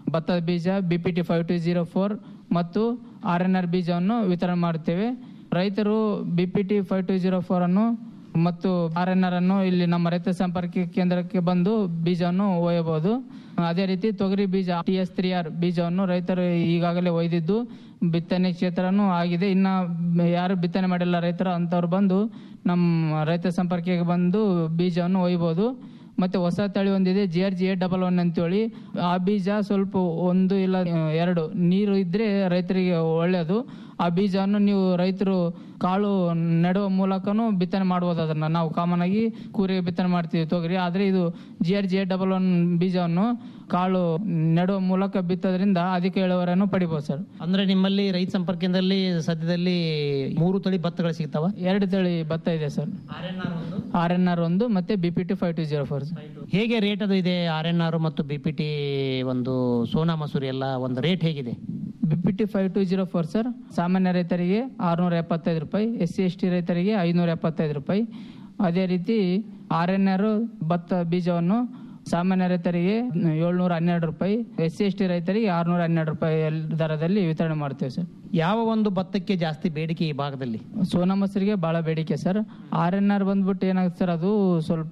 ಭತ್ತದ ಬೀಜ B P T five two zero four ಮತ್ತು ಆರ್ ಎನ್ ಆರ್ ಬೀಜವನ್ನು ವಿತರಣೆ ಮಾಡುತ್ತೇವೆ ರೈತರು B P T five two zero four ಅನ್ನು ಮತ್ತು ಆರ್ ಎನ್ ಆರ್ ಅನ್ನು ಇಲ್ಲಿ ನಮ್ಮ ರೈತ ಸಂಪರ್ಕ ಕೇಂದ್ರಕ್ಕೆ ಬಂದು ಬೀಜವನ್ನು ಒಯ್ಯಬಹುದು ಅದೇ ರೀತಿ ತೊಗರಿ ಬೀಜ ಟಿ ಎಸ್ ತ್ರೀ ಆರ್ ಬೀಜವನ್ನು ರೈತರು ಈಗಾಗಲೇ ಒಯ್ದಿದ್ದು ಬಿತ್ತನೆ ಕ್ಷೇತ್ರನೂ ಆಗಿದೆ ಇನ್ನ ಯಾರು ಬಿತ್ತನೆ ಮಾಡಿಲ್ಲ ರೈತರು ಅಂತವ್ರು ಬಂದು ನಮ್ಮ ರೈತ ಸಂಪರ್ಕಕ್ಕೆ ಬಂದು ಬೀಜವನ್ನು ಒಯ್ಬೋದು ಮತ್ತೆ ಹೊಸ ತಳಿ ಒಂದಿದೆ G R G A double one ಅಂತೇಳಿ ಆ ಬೀಜ ಸ್ವಲ್ಪ ಒಂದು ಇಲ್ಲ ಆ, ಎರಡು ನೀರು ಇದ್ರೆ ರೈತರಿಗೆ ಒಳ್ಳೆಯದು ಆ ಬೀಜವನ್ನು ನೀವು ರೈತರು ಕಾಳು ನೆಡುವ ಮೂಲಕನೂ ಬಿತ್ತನೆ ಮಾಡ್ಬೋದು ಅದನ್ನ ನಾವು ಕಾಮನ್ ಆಗಿ ಕೂರಿಗೆ ಬಿತ್ತನೆ ಮಾಡ್ತೀವಿ ತೊಗರಿ ಆದ್ರೆ ಇದು G R G A double one ಬೀಜವನ್ನು ಕಾಳು ನೆಡುವ ಮೂಲಕ ಬಿತ್ತೋದ್ರಿಂದ ಅಧಿಕ ಇಳುವರಿಯನ್ನು ಪಡಿಬೋದು ಸರ್ ಅಂದ್ರೆ ನಿಮ್ಮಲ್ಲಿ ರೈತ ಸಂಪರ್ಕ ಕೇಂದ್ರದಲ್ಲಿ ಸದ್ಯದಲ್ಲಿ ಮೂರು ತಳಿ ಭತ್ತಗಳು ಸಿಗ್ತಾವ ಎರಡು ತಳಿ ಭತ್ತ ಇದೆ ಸರ್ ಆರ್ ಎನ್ ಆರ್ ಒಂದು ಮತ್ತೆ B P T five two zero four ಹೇಗೆ ರೇಟ್ ಅದು ಇದೆ ಆರ್ ಎನ್ ಆರ್ ಮತ್ತು ಬಿ ಪಿ ಟಿ ಒಂದು ಸೋನಾ ಮಸೂರಿ ಎಲ್ಲ ಒಂದು ರೇಟ್ ಹೇಗಿದೆ B P T five two zero four sir ಸಾಮಾನ್ಯ ರೈತರಿಗೆ ಆರುನೂರ ಎಪ್ಪತ್ತೈದು ರೂಪಾಯಿ ಎಸ್ ಸಿ ಎಸ್ ಟಿ ರೈತರಿಗೆ ಐನೂರ ಎಪ್ಪತ್ತೈದು ರೂಪಾಯಿ ಅದೇ ರೀತಿ ಆರ್ ಎನ್ ಆರ್ ಭತ್ತ ಬೀಜವನ್ನು ಸಾಮಾನ್ಯ ರೈತರಿಗೆ ಏಳ್ನೂರ ಹನ್ನೆರಡು ರೂಪಾಯಿ ಎಸ್ ಸಿ ಎಸ್ ಟಿ ರೈತರಿಗೆ ಆರುನೂರ ಹನ್ನೆರಡು ರೂಪಾಯಿ ದರದಲ್ಲಿ ವಿತರಣೆ ಮಾಡ್ತೇವೆ ಸರ್ ಯಾವ ಒಂದು ಭತ್ತಕ್ಕೆ ಜಾಸ್ತಿ ಬೇಡಿಕೆ ಈ ಭಾಗದಲ್ಲಿ ಸೋನಾ ಮಸೂರಿಗೆ ಭಾಳ ಬೇಡಿಕೆ ಸರ್ ಆರ್ ಎನ್ ಆರ್ ಬಂದ್ಬಿಟ್ಟು ಏನಾಗುತ್ತೆ ಸರ್ ಅದು ಸ್ವಲ್ಪ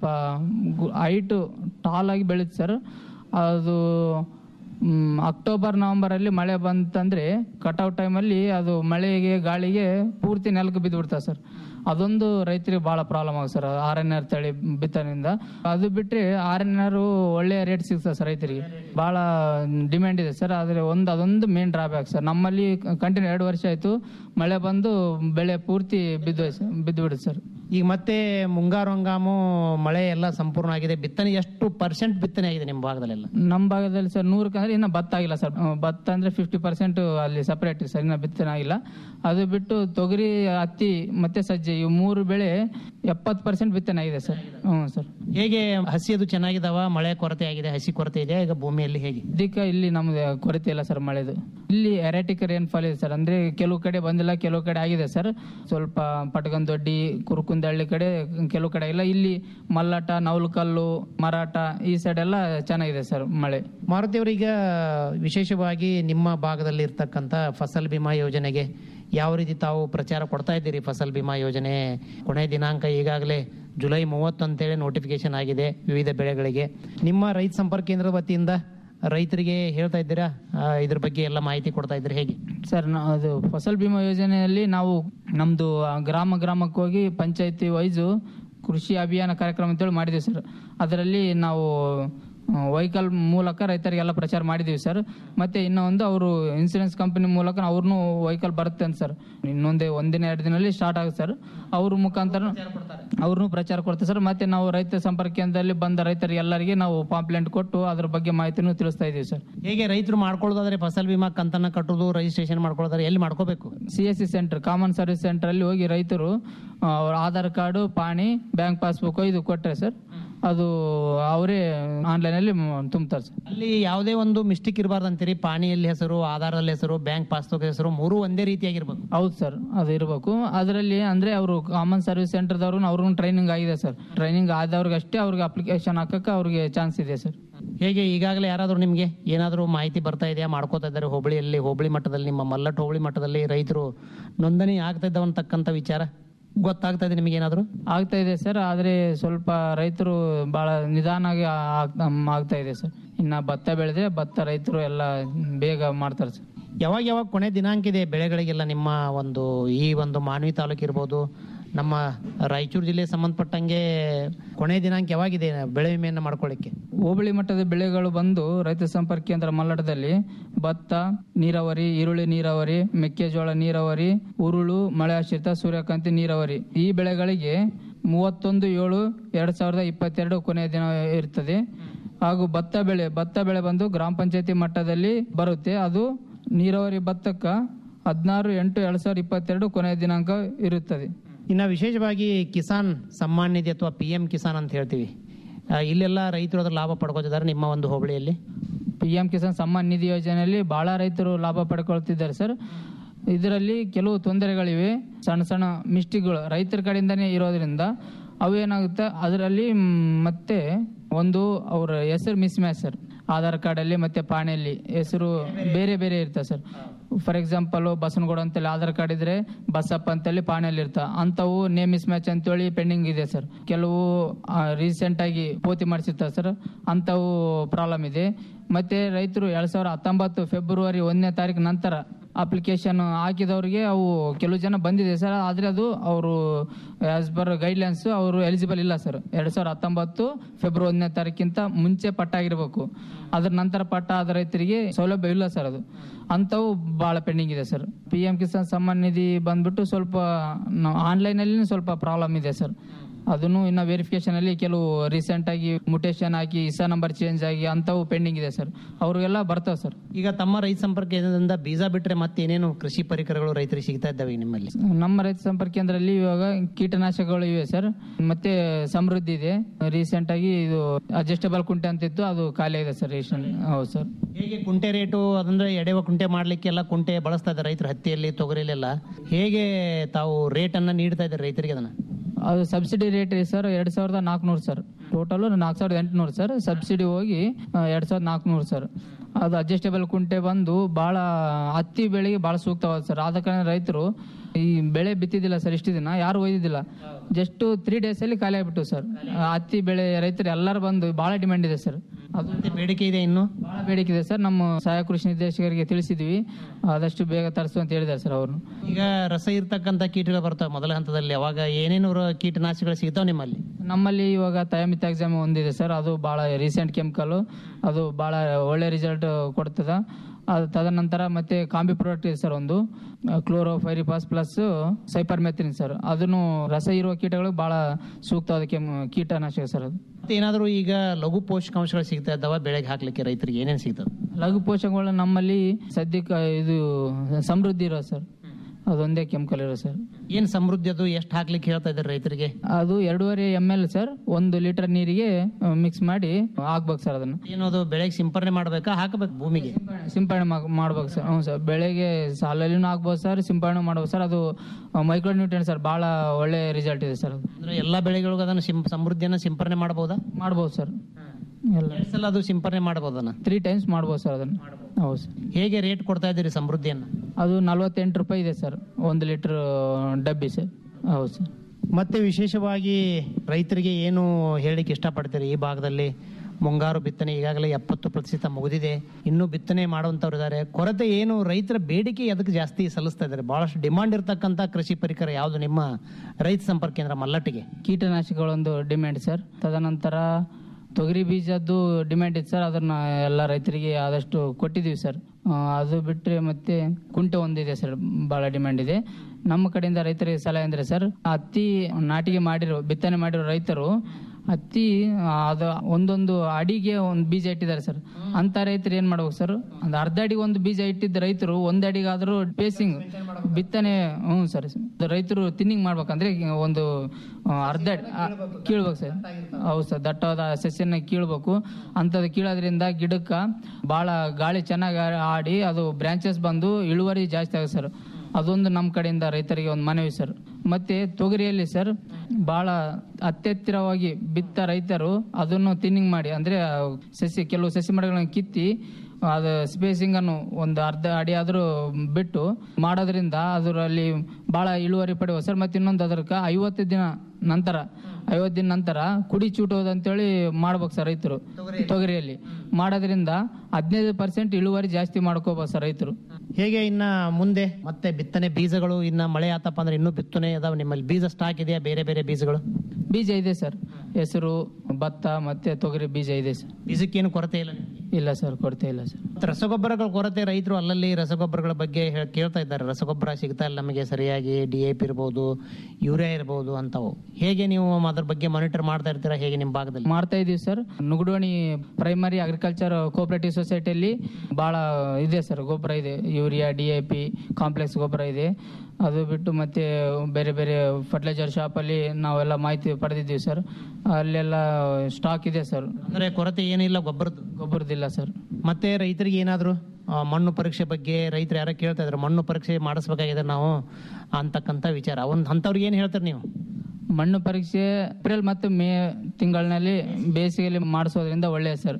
ಹೈಟು ಟಾಲ್ ಆಗಿ ಬೆಳೀತು ಸರ್ ಅದು ಮ್, ಅಕ್ಟೋಬರ್ ನವೆಂಬರಲ್ಲಿ ಮಳೆ ಬಂತಂದ್ರೆ ಕಟಾವ್ ಟೈಮಲ್ಲಿ ಅದು ಮಳೆಗೆ ಗಾಳಿಗೆ ಪೂರ್ತಿ ನೆಲಕ್ಕೆ ಬಿದ್ದು ಸರ್ ಅದೊಂದು ರೈತರಿಗೆ ಬಹಳ ಪ್ರಾಬ್ಲಮ್ ಆಗುತ್ತೆ ಸರ್ ಆರ್ ಎನ್ ಆರ್ ತಳಿ ಬಿತ್ತನೆಯಿಂದ ಅದು ಬಿಟ್ಟರೆ ಆರ್ ಎನ್ ಆರ್ ಒಳ್ಳೆಯ ರೇಟ್ ಸಿಗ್ತದೆ ಸರ್ ರೈತರಿಗೆ ಬಹಳ ಡಿಮ್ಯಾಂಡ್ ಇದೆ ಸರ್ ಆದರೆ ಒಂದು ಅದೊಂದು ಮೇನ್ ಡ್ರಾಬ್ಯಾಕ್ ಸರ್ ನಮ್ಮಲ್ಲಿ ಕಂಟಿನ್ಯೂ ಎರಡು ವರ್ಷ ಆಯಿತು ಮಳೆ ಬಂದು ಬೆಳೆ ಪೂರ್ತಿ ಬಿದ್ದು ಬಿದ್ದು ಬಿಡುತ್ತೆ ಸರ್ ಈಗ ಮತ್ತೆ ಮುಂಗಾರು ಹಂಗಾಮು ಮಳೆ ಎಲ್ಲ ಸಂಪೂರ್ಣ ಆಗಿದೆ ಬಿತ್ತನೆ ಎಷ್ಟು ಪರ್ಸೆಂಟ್ ಬಿತ್ತನೆ ಆಗಿದೆ ನಿಮ್ಮ ಭಾಗದಲ್ಲೆಲ್ಲ ನಮ್ಮ ಭಾಗದಲ್ಲಿ ಸರ್ ನೂರಕ್ಕೆ ಅಂದ್ರೆ ಇನ್ನ ಭತ್ತ ಆಗಿಲ್ಲ ಸರ್ ಅಹ್, ಭತ್ತ ಅಂದ್ರೆ ಫಿಫ್ಟಿ ಪರ್ಸೆಂಟ್ ಅಲ್ಲಿ ಸಪರೇಟ್ ಸರ್ ಇನ್ನ ಬಿತ್ತನೆ ಆಗಿಲ್ಲ ಅದು ಬಿಟ್ಟು ತೊಗರಿ ಹತ್ತಿ ಮತ್ತೆ ಸಜ್ಜೆ ಇವು ಮೂರು ಬೆಳೆ ಎಪ್ಪತ್ತು ಪರ್ಸೆಂಟ್ ಬಿತ್ತನೆ ಆಗಿದೆ ಸರ್ ಹ್ಞೂ ಸರ್ ಹೇಗೆ ಹಸಿ ಅದು ಚೆನ್ನಾಗಿದಾವ ಮಳೆ ಕೊರತೆ ಆಗಿದೆ ಹಸಿ ಕೊರತೆ ಇದೆ ಈಗ ಭೂಮಿಯಲ್ಲಿ ಹೇಗೆ ಇದಕ್ಕೆ ಇಲ್ಲಿ ನಮ್ದು ಕೊರತೆ ಇಲ್ಲ ಸರ್ ಮಳೆದು ಇಲ್ಲಿ ಎರಾಟಿಕ್ ರೇನ್ಫಾಲ್ ಇದೆ ಸರ್ ಅಂದ್ರೆ ಕೆಲವು ಕಡೆ ಬಂದಿಲ್ಲ ಕೆಲವು ಕಡೆ ಆಗಿದೆ ಸರ್ ಸ್ವಲ್ಪ ಪಟಗಂದೊಡ್ಡಿ ಕುರುಕುಂದಹಳ್ಳಿ ಕಡೆ ಕೆಲವು ಕಡೆ ಇಲ್ಲ ಇಲ್ಲಿ ಮಲ್ಲಾಟ ನವಲಕಲ್ಲು ಮರಾಠ ಈ ಸೈಡ್ ಎಲ್ಲ ಚೆನ್ನಾಗಿದೆ ಸರ್ ಮಳೆ ಮಾರುತಿ ಅವರೀಗ ವಿಶೇಷವಾಗಿ ನಿಮ್ಮ ಭಾಗದಲ್ಲಿ ಇರ್ತಕ್ಕಂಥ ಫಸಲ್ ಬಿಮಾ ಯೋಜನೆಗೆ ಯಾವ ರೀತಿ ತಾವು ಪ್ರಚಾರ ಕೊಡ್ತಾ ಇದ್ದೀರಿ ಫಸಲ್ ಬಿಮಾ ಯೋಜನೆ ಕೊನೆ ದಿನಾಂಕ ಈಗಾಗಲೇ ಜುಲೈ ಮೂವತ್ತು ಅಂತೇಳಿ ನೋಟಿಫಿಕೇಶನ್ ಆಗಿದೆ ವಿವಿಧ ಬೆಳೆಗಳಿಗೆ ನಿಮ್ಮ ರೈತ ಸಂಪರ್ಕ ಕೇಂದ್ರದ ವತಿಯಿಂದ ರೈತರಿಗೆ ಹೇಳ್ತಾ ಇದ್ದೀರಾ ಆ, ಇದ್ರ ಬಗ್ಗೆ ಎಲ್ಲ ಮಾಹಿತಿ ಕೊಡ್ತಾ ಇದ್ದೀರಿ ಹೇಗೆ ಸರ್ ನಾ- ಅದು ಫಸಲ್ ಬಿಮಾ ಯೋಜನೆಯಲ್ಲಿ ನಾವು ನಮ್ದು ಆ, ಗ್ರಾಮ ಗ್ರಾಮಕ್ಕೆ ಹೋಗಿ ಪಂಚಾಯತಿ ವೈಸು ಕೃಷಿ ಅಭಿಯಾನ ಕಾರ್ಯಕ್ರಮ ಅಂತೇಳಿ ಮಾಡಿದ್ದೀವಿ ಸರ್ ಅದರಲ್ಲಿ ನಾವು ವೆಹಿಕಲ್ ಮೂಲಕ ರೈತರಿಗೆಲ್ಲ ಪ್ರಚಾರ ಮಾಡಿದ್ದೀವಿ ಸರ್ ಮತ್ತೆ ಇನ್ನೊಂದು ಅವರು ಇನ್ಸೂರೆನ್ಸ್ ಕಂಪನಿ ಮೂಲಕ ಅವ್ರನ್ನೂ ವೆಹಿಕಲ್ ಬರುತ್ತೆ ಅಂತ ಸರ್ ಇನ್ನೊಂದೇ ಒಂದಿನ ಎರಡು ದಿನದಲ್ಲಿ ಸ್ಟಾರ್ಟ್ ಆಗುತ್ತೆ ಸರ್ ಅವ್ರ ಮುಖಾಂತರ ಅವ್ರನ್ನೂ ಪ್ರಚಾರ ಕೊಡ್ತಾರೆ ಸರ್ ಮತ್ತೆ ನಾವು ರೈತ ಸಂಪರ್ಕ ಕೇಂದ್ರದಲ್ಲಿ ಬಂದ ರೈತರಿಗೆ ಎಲ್ಲರಿಗೆ ನಾವು ಪಾಂಪ್ಲೆಂಟ್ ಕೊಟ್ಟು ಅದ್ರ ಬಗ್ಗೆ ಮಾಹಿತಿನೂ ತಿಳಿಸ್ತಾ ಇದ್ದೀವಿ ಸರ್ ಹೇಗೆ ರೈತರು ಮಾಡ್ಕೊಳ್ಳೋದಾದ್ರೆ ಫಸಲ್ ಬಿಮಾ ಕಂತನ್ನ ಕಟ್ಟೋದು ರಿಜಿಸ್ಟ್ರೇಷನ್ ಮಾಡ್ಕೊಳ್ಳೋದಾದ್ರೆ ಎಲ್ಲಿ ಮಾಡ್ಕೋಬೇಕು C S C centre common service centre ಅಲ್ಲಿ ಹೋಗಿ ರೈತರು ಆ, ಅವ್ರ ಆಧಾರ್ ಕಾರ್ಡು ಪಾಣಿ ಬ್ಯಾಂಕ್ ಪಾಸ್ಬುಕ್ ಇದು ಕೊಟ್ರೆ ಸರ್ ಅದು ಅವರೇ ಆನ್ಲೈನ್ ಅಲ್ಲಿ ಮ್- ತುಂಬ್ತಾರೆ ಸರ್ ಅಲ್ಲಿ ಯಾವುದೇ ಒಂದು ಮಿಸ್ಟೇಕ್ ಇರಬಾರ್ದು ಅಂತೀರಿ ಪಾಣಿಯಲ್ಲಿ ಹೆಸರು ಆಧಾರಲ್ಲಿ ಹೆಸರು ಬ್ಯಾಂಕ್ ಪಾಸ್ಬುಕ್ ಹೆಸರು ಮೂರು ಒಂದೇ ರೀತಿಯಾಗಿರ್ಬೇಕು ಹೌದು ಸರ್ ಅದು ಇರಬೇಕು ಅದರಲ್ಲಿ ಅಂದ್ರೆ ಅವರು ಕಾಮನ್ ಸರ್ವಿಸ್ ಸೆಂಟರ್ದವ್ರು ಅವ್ರಿಗೂ ಟ್ರೈನಿಂಗ್ ಆಗಿದೆ ಸರ್ ಟ್ರೈನಿಂಗ್ ಆದವ್ರಿಗೆ ಅಷ್ಟೇ ಅವ್ರಿಗೆ ಅಪ್ಲಿಕೇಶನ್ ಹಾಕಕ್ಕೆ ಅವ್ರಿಗೆ ಚಾನ್ಸ್ ಇದೆ ಸರ್ ಹೇಗೆ ಈಗಾಗಲೇ ಯಾರಾದರೂ ನಿಮಗೆ ಏನಾದರೂ ಮಾಹಿತಿ ಬರ್ತಾ ಇದೆಯಾ ಮಾಡ್ಕೋತಾ ಇದ್ದಾರೆ ಹೋಬಳಿಯಲ್ಲಿ ಹೋಬಳಿ ಮಟ್ಟದಲ್ಲಿ ನಿಮ್ಮ ಮಲ್ಲಟ್ ಹೋಬಳಿ ಮಟ್ಟದಲ್ಲಿ ರೈತರು ನೋಂದಣಿ ಆಗ್ತಾ ಇದ್ದಾವ ಅಂತಕ್ಕಂಥ ವಿಚಾರ ಗೊತ್ತಾಗ್ತಾ ಇದೆ ನಿಮಗೆ ಏನಾದರೂ ಆಗ್ತಾ ಇದೆ ಸರ್ ಆದ್ರೆ ಸ್ವಲ್ಪ ರೈತರು ಬಹಳ ನಿಧಾನಾಗಿ ಆಗ್- ಆಗ್ತಾ ಇದೆ ಸರ್ ಇನ್ನ ಭತ್ತ ಬೆಳೆದ್ರೆ ಭತ್ತ ರೈತರು ಎಲ್ಲ ಬೇಗ ಮಾಡ್ತಾರೆ ಸರ್ ಯಾವಾಗ ಯಾವಾಗ ಕೊನೆ ದಿನಾಂಕ ಇದೆ ಬೆಳೆಗಳಿಗೆಲ್ಲ ನಿಮ್ಮ ಒಂದು ಈ ಒಂದು ಮಾನ್ವಿ ತಾಲೂಕು ಇರ್ಬೋದು ನಮ್ಮ ರಾಯಚೂರು ಜಿಲ್ಲೆಗೆ ಸಂಬಂಧಪಟ್ಟಂಗೆ ಕೊನೆ ದಿನಾಂಕ ಯಾವಾಗಿದೆ ಬೆಳೆ ವಿಮೆಯನ್ನು ಮಾಡ್ಕೊಳ್ಳಿಕ್ಕೆ ಹೋಬಳಿ ಮಟ್ಟದ ಬೆಳೆಗಳು ಬಂದು ರೈತ ಸಂಪರ್ಕ ಕೇಂದ್ರ ಮಲ್ಲಟದಲ್ಲಿ ಭತ್ತ ನೀರಾವರಿ ಈರುಳ್ಳಿ ನೀರಾವರಿ ಮೆಕ್ಕೆಜೋಳ ನೀರಾವರಿ ಉರುಳು ಮಳೆ ಆಶ್ರಿತ ಸೂರ್ಯಕಾಂತಿ ನೀರಾವರಿ ಈ ಬೆಳೆಗಳಿಗೆ ಮೂವತ್ತೊಂದು ಏಳು ಎರಡ್ ಸಾವಿರದ ಇಪ್ಪತ್ತೆರಡು ಕೊನೆಯ ದಿನ ಇರ್ತದೆ ಹಾಗೂ ಭತ್ತ ಬೆಳೆ ಭತ್ತ ಬೆಳೆ ಬಂದು ಗ್ರಾಮ ಪಂಚಾಯತಿ ಮಟ್ಟದಲ್ಲಿ ಬರುತ್ತೆ ಅದು ನೀರಾವರಿ ಭತ್ತಕ್ಕ ಹದಿನಾರು ಎಂಟು ಎರಡ್ ಸಾವಿರದ ಇಪ್ಪತ್ತೆರಡು ಕೊನೆಯ ದಿನಾಂಕ ಇರುತ್ತದೆ ಇನ್ನು ವಿಶೇಷವಾಗಿ ಕಿಸಾನ್ ಸಮ್ಮಾನ್ ನಿಧಿ ಅಥವಾ ಪಿ ಎಂ ಕಿಸಾನ್ ಅಂತ ಹೇಳ್ತೀವಿ ಆ, ಇಲ್ಲೆಲ್ಲ ರೈತರು ಅದ್ರ ಲಾಭ ಪಡ್ಕೋತಿದ್ದಾರೆ ನಿಮ್ಮ ಒಂದು ಹೋಬಳಿಯಲ್ಲಿ ಪಿ ಎಂ ಕಿಸಾನ್ ಸಮ್ಮಾನ್ ನಿಧಿ ಯೋಜನೆಯಲ್ಲಿ ಬಹಳ ರೈತರು ಲಾಭ ಪಡ್ಕೊಳ್ತಿದ್ದಾರೆ ಸರ್ ಇದರಲ್ಲಿ ಕೆಲವು ತೊಂದರೆಗಳಿವೆ ಸಣ್ಣ ಸಣ್ಣ ಮಿಸ್ಟೇಕ್ಗಳು ರೈತರ ಕಡೆಯಿಂದನೇ ಇರೋದ್ರಿಂದ ಅವು ಏನಾಗುತ್ತೆ ಅದರಲ್ಲಿ ಮ್, ಮತ್ತೆ ಒಂದು ಅವರ ಹೆಸರು ಮಿಸ್ ಮ್ಯಾಚ್ ಸರ್ ಆಧಾರ್ ಕಾರ್ಡಲ್ಲಿ ಮತ್ತೆ ಪಾಣಿಯಲ್ಲಿ ಹೆಸರು ಬೇರೆ ಬೇರೆ ಇರ್ತದೆ ಸರ್ ಫಾರ್ ಎಕ್ಸಾಂಪಲ್ ಬಸನಗೌಡ ಅಂತೇಳಿ ಆಧಾರ್ ಕಾರ್ಡ್ ಇದ್ರೆ ಬಸಪ್ಪ ಅಂತೇಳಿ ಪಾಣಿಯಲ್ಲಿ ಇರ್ತ ಅಂತವು ನೇಮ್ ಮಿಸ್ ಮ್ಯಾಚ್ ಅಂತೇಳಿ ಪೆಂಡಿಂಗ್ ಇದೆ ಸರ್ ಕೆಲವು ರೀಸೆಂಟ್ ಆಗಿ ಪೋತಿ ಮಾಡಿಸಿರ್ತಾರೆ ಸರ್ ಅಂತವು ಪ್ರಾಬ್ಲಮ್ ಇದೆ ಮತ್ತೆ ರೈತರು ಎರಡ್ ಸಾವಿರದ ಹತ್ತೊಂಬತ್ತು ಫೆಬ್ರವರಿ ಒಂದನೇ ತಾರೀಕು ನಂತರ ಅಪ್ಲಿಕೇಶನ್ ಹಾಕಿದವ್ರಿಗೆ ಅವು ಕೆಲವು ಜನ ಬಂದಿದೆ ಸರ್ ಆದ್ರೆ ಅದು ಅವರು ಆಸ್ ಪರ್ ಗೈಡ್ಲೈನ್ಸ್ ಅವರು ಎಲಿಜಿಬಲ್ ಇಲ್ಲ ಸರ್ ಎರಡ್ ಸಾವಿರದ ಹತ್ತೊಂಬತ್ತು ಫೆಬ್ರವರಿ ಒಂದನೇ ತಾರೀಕಿಂತ ಮುಂಚೆ ಪಟ್ಟ ಆಗಿರ್ಬೇಕು ಅದ್ರ ನಂತರ ಪಟ್ಟ ಆದ ರೈತರಿಗೆ ಸೌಲಭ್ಯ ಇಲ್ಲ ಸರ್ ಅದು ಅಂತವು ಬಹಳ ಪೆಂಡಿಂಗ್ ಇದೆ sir P M Kisan Samman Nidhi ಬಂದ್ಬಿಟ್ಟು ಸ್ವಲ್ಪ ಆನ್ಲೈನ್ ಅಲ್ಲಿ ಸ್ವಲ್ಪ ಪ್ರಾಬ್ಲಮ್ ಇದೆ ಸರ್ ಅದನ್ನು ಇನ್ನ ವೆರಿಫಿಕೇಶನ್ ಅಲ್ಲಿ ಕೆಲವು ರೀಸೆಂಟ್ ಆಗಿ ಮುಟೇಶನ್ ಹಾಕಿ ಇಸಾ ನಂಬರ್ ಚೇಂಜ್ ಆಗಿ ಅಂತವು ಪೆಂಡಿಂಗ್ ಇದೆ ಸರ್ ಅವ್ರಿಗೆಲ್ಲ ಬರ್ತಾವ ಸರ್ ಈಗ ತಮ್ಮ ರೈತ ಸಂಪರ್ಕ ಕೇಂದ್ರದಿಂದ ಬೀಜ ಬಿಟ್ರೆ ಮತ್ತೆ ಏನೇನು ಕೃಷಿ ಪರಿಕರಗಳು ರೈತರಿಗೆ ಸಿಗ್ತಾ ಇದ್ದಾವೆ ಈಗ ನಿಮ್ಮಲ್ಲಿ ನಮ್ಮ ರೈತ ಸಂಪರ್ಕ ಕೇಂದ್ರದಲ್ಲಿ ಇವಾಗ ಕೀಟನಾಶಕಗಳು ಇವೆ ಸರ್ ಮತ್ತೆ ಸಮೃದ್ಧಿ ಇದೆ ರೀಸೆಂಟ್ ಆಗಿ ಇದು ಅಡ್ಜಸ್ಟಬಲ್ ಕುಂಟೆ ಅಂತಿತ್ತು ಅದು ಖಾಲಿ ಆಗಿದೆ ಸರ್ ರೀಸೆಂಟ್ ಹೌದು ಸರ್ ಹೇಗೆ ಕುಂಟೆ ರೇಟು ಅದಂದ್ರೆ ಎಡೆವ ಕುಂಟೆ ಮಾಡ್ಲಿಕ್ಕೆ ಎಲ್ಲ ಕುಂಟೆ ಬಳಸ್ತಾ ಇದ್ದಾರೆ ರೈತರು ಹತ್ತಿಯಲ್ಲಿ ತೊಗರಿಲೆಲ್ಲ ಹೇಗೆ ತಾವು ರೇಟ್ ಅನ್ನ ನೀಡ್ತಾ ಇದ್ದಾರೆ ರೈತರಿಗೆ ಅದನ್ನ ಅದು ಸಬ್ಸಿಡಿ ರೇಟ್ ಇದೆ ಸರ್ ಎರಡ್ ಸಾವಿರದ ನಾಲ್ಕುನೂರು ಸರ್ ಟೋಟಲ್ ನಾಲ್ಕು ಸಾವಿರದ ಎಂಟುನೂರು ಸರ್ ಸಬ್ಸಿಡಿ ಹೋಗಿ ಆ, ಎರಡ್ ಸಾವಿರದ ನಾಲ್ಕುನೂರು ಸರ್ ಅದು ಅಡ್ಜಸ್ಟೇಬಲ್ ಕುಂಟೆ ಬಂದು ಬಹಳ ಹತ್ತಿ ಬೆಳೆಗೆ ಬಹಳ ಸೂಕ್ತವಾದ ಸರ್ ಆದ ಕಾರಣ ರೈತರು ಈ ಬೆಳೆ ಬಿತ್ತಿದಿಲ್ಲ ಸರ್ ಇಷ್ಟು ದಿನ ಯಾರು ಒಯ್ದಿದ್ದಿಲ್ಲ ಜಸ್ಟ್ ತ್ರೀ ಡೇಸ್ ಅಲ್ಲಿ ಖಾಲಿ ಆಗ್ಬಿಟ್ಟು ಸರ್ ಆ, ಹತ್ತಿ ಬೆಳೆ ರೈತರು ಎಲ್ಲರೂ ಬಂದು ಬಹಳ ಡಿಮ್ಯಾಂಡ್ ಇದೆ ಸರ್ ಅದು ಬೇಡಿಕೆ ಇದೆ ಇನ್ನು ಬಹಳ ಬೇಡಿಕೆ ಇದೆ ಸರ್ ನಮ್ಮ ಸಹಾಯಕ ಕೃಷಿ ನಿರ್ದೇಶಕರಿಗೆ ತಿಳಿಸಿದ್ವಿ ಆದಷ್ಟು ಬೇಗ ತರಿಸು ಅಂತ ಹೇಳಿದ್ದಾರೆ ಸರ್ ಅವರು ಈಗ ರಸ ಇರ್ತಕ್ಕಂಥ ಕೀಟಗಳು ಬರ್ತಾವೆ ಮೊದಲ ಹಂತದಲ್ಲಿ ಅವಾಗ ಏನೇನು ರ- ಕೀಟನಾಶಕಗಳು ಸಿಗ್ತಾವೆ ನಿಮ್ಮಲ್ಲಿ ನಮ್ಮಲ್ಲಿ ಇವಾಗ ಥಯಾಮಿತ್ ಎಕ್ಸಾಮ್ ಒಂದಿದೆ ಸರ್ ಅದು ಬಹಳ ರೀಸೆಂಟ್ ಕೆಮಿಕಲ್ ಅದು ಬಹಳ ಒಳ್ಳೆ ರಿಸಲ್ಟ್ ಕೊಡ್ತದ ಅದು ತದನಂತರ ಮತ್ತೆ ಕಾಂಬಿ ಪ್ರಾಡಕ್ಟ್ ಇದೆ ಸರ್ ಒಂದು ಕ್ಲೋರೋಫೈರಿಪಾಸ್ ಪ್ಲಸ್ ಸೈಪರ್ಮೆಥಿನ್ ಸರ್ ಅದನ್ನು ರಸ ಇರುವ ಕೀಟಗಳಿಗೆ ಬಹಳ ಸೂಕ್ತವಾದ ಕೆಮ್ ಕೀಟನಾಶಕ ಸರ್ ಅದು ಮತ್ತೆ ಏನಾದರೂ ಈಗ ಲಘು ಪೋಷಕಾಂಶಗಳು ಸಿಗ್ತಾ ಇದ್ದಾವ ಬೆಳೆಗೆ ಹಾಕ್ಲಿಕ್ಕೆ ರೈತರಿಗೆ ಏನೇನು ಸಿಗ್ತದೆ ಲಘು ಪೋಷಕಗಳು ನಮ್ಮಲ್ಲಿ ಸದ್ಯಕ್ಕೆ ಇದು ಸಮೃದ್ಧಿ ಇರೋ ಸರ್ ಅದೊಂದೇ ಕೆಮಿಕಲ್ ಇರೋ ಸರ್ ಏನ್ ಸಮೃದ್ಧಿ ಅದು ಎಷ್ಟು ಹಾಕ್ಲಿಕ್ಕೆ ಹೇಳ್ತಾ ಇದ್ದಾರೆ ರೈತರಿಗೆ ಅದು ಎರಡೂವರೆ ಎಮ್ ಎಲ್ ಸರ್ ಒಂದು ಲೀಟರ್ ನೀರಿಗೆ ಮಿಕ್ಸ್ ಮಾಡಿ ಹಾಕ್ಬೇಕು ಸರ್ ಅದನ್ನು ಏನದು ಬೆಳೆಗೆ ಸಿಂಪರಣೆ ಮಾಡ್ಬೇಕಾ ಹಾಕಬೇಕು ಭೂಮಿಗೆ ಸಿಂಪರಣೆ ಮಾ- ಮಾಡ್ಬೇಕು ಸರ್ ಹ್ಞೂ ಸರ್ ಬೆಳೆಗೆ ಸಾಲಲ್ಲಿನೂ ಆಗ್ಬೋದು ಸರ್ ಸಿಂಪರಣೆ ಮಾಡ್ಬೋದು ಸರ್ ಅದು ಮೈಕ್ರೋ ನ್ಯೂಟ್ರಿಯನ್ ಸರ್ ಬಹಳ ಒಳ್ಳೆ ರಿಸಲ್ಟ್ ಇದೆ ಸರ್ ಅದು ಅಂದ್ರೆ ಎಲ್ಲಾ ಬೆಳೆಗಳಿಗೂ ಅದನ್ನು ಸಿಂ- ಸಮೃದ್ಧಿಯನ್ನ ಸಿಂಪರಣೆ ಮಾಡಬಹುದಾ ಮಾಡ್ಬೋದು ಸರ್ ಎಲ್ಲ ಎರಡ್ ಸಲ ಅದು ಸಿಂಪರಣೆ ಮಾಡಬಹುದನ್ನ ತ್ರೀ ಟೈಮ್ಸ್ ಮಾಡ್ಬೋದು ಸರ್ ಅದನ್ನು ಹೌದು ಸರ್ ಹೇಗೆ ರೇಟ್ ಕೊಡ್ತಾ ಇದ್ದೀರಿ ಸಮೃದ್ಧಿಯನ್ನ ಅದು ನಲ್ವತ್ತೆಂಟು ರೂಪಾಯಿ ಇದೆ ಸರ್ ಒಂದು ಲೀಟರ್ ಡಬ್ಬಿ ಸರ್ ಹೌದು ಸರ್ ಮತ್ತೆ ವಿಶೇಷವಾಗಿ ರೈತರಿಗೆ ಏನು ಹೇಳಲಿಕ್ಕೆ ಇಷ್ಟಪಡ್ತೀರಿ ಈ ಭಾಗದಲ್ಲಿ ಮುಂಗಾರು ಬಿತ್ತನೆ ಈಗಾಗಲೇ ಎಪ್ಪತ್ತು ಪ್ರತಿಶತ ಮುಗಿದಿದೆ ಇನ್ನೂ ಬಿತ್ತನೆ ಮಾಡುವಂತವ್ರು ಇದ್ದಾರೆ ಕೊರತೆ ಏನು ರೈತರ ಬೇಡಿಕೆ ಅದಕ್ಕೆ ಜಾಸ್ತಿ ಸಲ್ಲಿಸ್ತಾ ಇದ್ದಾರೆ ಬಹಳಷ್ಟು ಡಿಮಾಂಡ್ ಇರತಕ್ಕಂತ ಕೃಷಿ ಪರಿಕರ ಯಾವುದು ನಿಮ್ಮ ರೈತ ಸಂಪರ್ಕ ಕೇಂದ್ರ ಮಲ್ಲಟ್ಟಿಗೆ ಕೀಟನಾಶಕಗಳೊಂದು ಡಿಮ್ಯಾಂಡ್ ಸರ್ ತದನಂತರ ತೊಗರಿ ಬೀಜದ್ದು ಡಿಮ್ಯಾಂಡ್ ಇದೆ ಸರ್ ಅದನ್ನ ಎಲ್ಲ ರೈತರಿಗೆ ಆದಷ್ಟು ಕೊಟ್ಟಿದ್ದೀವಿ ಸರ್ ಆ, ಅದು ಬಿಟ್ಟರೆ ಮತ್ತೆ ಕುಂಟೆ ಒಂದಿದೆ ಸರ್ ಭಾಳ ಡಿಮ್ಯಾಂಡ್ ಇದೆ ನಮ್ಮ ಕಡೆಯಿಂದ ರೈತರಿಗೆ ಸಲಹೆ ಅಂದರೆ ಸರ್ ಹತ್ತಿ ನಾಟಿಗೆ ಮಾಡಿರೋ ಬಿತ್ತನೆ ಮಾಡಿರೋ ರೈತರು ಹತ್ತಿ ಆ, ಅದು ಒಂದೊಂದು ಅಡಿಗೆ ಒಂದು ಬೀಜ ಇಟ್ಟಿದ್ದಾರೆ ಸರ್ ಅಂತ ರೈತರು ಏನ್ ಮಾಡ್ಬೇಕು ಸರ್ ಒಂದು ಅರ್ಧ ಅಡಿಗೆ ಒಂದು ಬೀಜ ಇಟ್ಟಿದ್ದ ರೈತರು ಒಂದ್ ಅಡಿಗಾದ್ರೂ ಪೇಸಿಂಗ್ ಬಿತ್ತನೆ ಹ್ಞೂ ಸರ್ ರೈತರು ತಿನ್ನಿಂಗ್ ಮಾಡ್ಬೇಕಂದ್ರೆ ಒಂದು ಆ, ಅರ್ಧ ಅಡಿ- ಆ, ಕೀಳ್ಬೇಕು ಸರ್ ಹೌದು ಸರ್ ದಟ್ಟವಾದ ಸಸ್ಯನ ಕೀಳ್ಬೇಕು ಅಂಥದ್ದು ಕೀಳೋದ್ರಿಂದ ಗಿಡಕ್ಕೆ ಭಾಳ ಗಾಳಿ ಚೆನ್ನಾಗಿ ಆಡಿ ಅದು ಬ್ರಾಂಚಸ್ ಬಂದು ಇಳುವರಿ ಜಾಸ್ತಿ ಆಗುತ್ತೆ ಸರ್ ಅದೊಂದು ನಮ್ಮ ಕಡೆಯಿಂದ ರೈತರಿಗೆ ಒಂದು ಮನವಿ ಸರ್ ಮತ್ತೆ ತೊಗರಿಯಲ್ಲಿ ಸರ್ ಬಹಳ ಅತ್ಯತ್ತಿರವಾಗಿ ಬಿತ್ತ ರೈತರು ಅದನ್ನು ತಿನ್ನಿಂಗ್ ಮಾಡಿ ಅಂದ್ರೆ ಆ ಸಸಿ ಕೆಲವು ಸಸಿ ಮರಗಳನ್ನು ಕಿತ್ತಿ ಅದು ಸ್ಪೇಸಿಂಗ್ ಅನ್ನು ಒಂದು ಅರ್ಧ ಅಡಿ ಆದ್ರೂ ಬಿಟ್ಟು ಮಾಡೋದ್ರಿಂದ ಅದರಲ್ಲಿ ಬಹಳ ಇಳುವರಿ ಪಡೆಯುವ ಸರ್ ಮತ್ತೆ ಇನ್ನೊಂದು ಅದಕ್ಕೆ ಐವತ್ತು ದಿನ ನಂತರ ಐವತ್ತು ದಿನ ನಂತರ ಕುಡಿ ಚೂಟೋದು ಅಂತೇಳಿ ಮಾಡ್ಬೇಕು ಸರ್ ರೈತರು ತೊಗರಿಯಲ್ಲಿ ಮಾಡೋದ್ರಿಂದ ಹದಿನೈದು ಪರ್ಸೆಂಟ್ ಇಳುವರಿ ಜಾಸ್ತಿ ಮಾಡ್ಕೋಬೋದು ಸರ್ ರೈತರು ಹೇಗೆ ಇನ್ನ ಮುಂದೆ ಮತ್ತೆ ಬಿತ್ತನೆ ಬೀಜಗಳು ಇನ್ನ ಮಳೆ ಆತಪ್ಪ ಅಂದ್ರೆ ಇನ್ನೂ ಬಿತ್ತನೆ ಅದಾವ ನಿಮ್ಮಲ್ಲಿ ಬೀಜ ಸ್ಟಾಕ್ ಇದೆಯಾ ಬೇರೆ ಬೇರೆ ಬೀಜಗಳು ಬೀಜ ಇದೆ ಸರ್ ಹೆಸರು ಭತ್ತ ಮತ್ತೆ ತೊಗರಿ ಬೀಜ ಇದೆ ಸರ್ ಬೀಜಕ್ಕೇನು ಕೊರತೆ ಇಲ್ಲ ಇಲ್ಲ ಸರ್ ಕೊಡ್ತಾ ಇಲ್ಲ ಸರ್ ಮತ್ತೆ ರಸಗೊಬ್ಬರಗಳ ಕೊರತೆ ರೈತರು ಅಲ್ಲಲ್ಲಿ ರಸಗೊಬ್ಬರಗಳ ಬಗ್ಗೆ ಹೇಳ್- ಕೇಳ್ತಾ ಇದ್ದಾರೆ ರಸಗೊಬ್ಬರ ಸಿಗ್ತಾ ಇಲ್ಲ ನಮಗೆ ಸರಿಯಾಗಿ ಡಿ ಎ ಪಿ ಇರ್ಬೋದು ಯೂರಿಯಾ ಇರ್ಬೋದು ಅಂತವು ಹೇಗೆ ನೀವು ಅದ್ರ ಬಗ್ಗೆ ಮಾನಿಟರ್ ಮಾಡ್ತಾ ಇರ್ತೀರಾ ಹೇಗೆ ನಿಮ್ಮ ಭಾಗದಲ್ಲಿ ಮಾಡ್ತಾ ಇದೀವಿ sir Nugadoni primary agriculture cooperative ಸೊಸೈಟಿಯಲ್ಲಿ ಬಹಳ ಇದೆ ಸರ್ ಗೊಬ್ಬರ ಇದೆ urea D A P complex ಗೊಬ್ಬರ ಇದೆ ಅದು ಬಿಟ್ಟು ಮತ್ತೆ ಬೇರೆ ಬೇರೆ ಫರ್ಟಿಲೈಸರ್ ಶಾಪಲ್ಲಿ ನಾವೆಲ್ಲ ಮಾಹಿತಿ ಪಡೆದಿದ್ದೀವಿ ಸರ್ ಅಲ್ಲೆಲ್ಲ ಸ್ಟಾಕ್ ಇದೆ ಸರ್ ಅಂದ್ರೆ ಕೊರತೆ ಏನಿಲ್ಲ ಗೊಬ್ಬರದ್ದು ಗೊಬ್ಬರದಿಲ್ಲ ಸರ್ ಮತ್ತೆ ರೈತರಿಗೆ ಏನಾದ್ರು ಆ, ಮಣ್ಣು ಪರೀಕ್ಷೆ ಬಗ್ಗೆ ರೈತರು ಯಾರೋ ಕೇಳ್ತಾ ಇದ್ರು ಮಣ್ಣು ಪರೀಕ್ಷೆ ಮಾಡಿಸ್ಬೇಕಾಗಿದೆ ನಾವು ಅಂತಕ್ಕಂಥ ವಿಚಾರ ಒಂದು ಅಂಥವ್ರಿಗೆ ಏನು ಹೇಳ್ತಾರೆ ನೀವು ಮಣ್ಣು ಪರೀಕ್ಷೆ ಏಪ್ರಿಲ್ ಮತ್ತು ಮೇ ತಿಂಗಳಿನಲ್ಲಿ ಬೇಸಿಗೆಯಲ್ಲಿ ಮಾಡಿಸೋದ್ರಿಂದ ಒಳ್ಳೆಯದು ಸರ್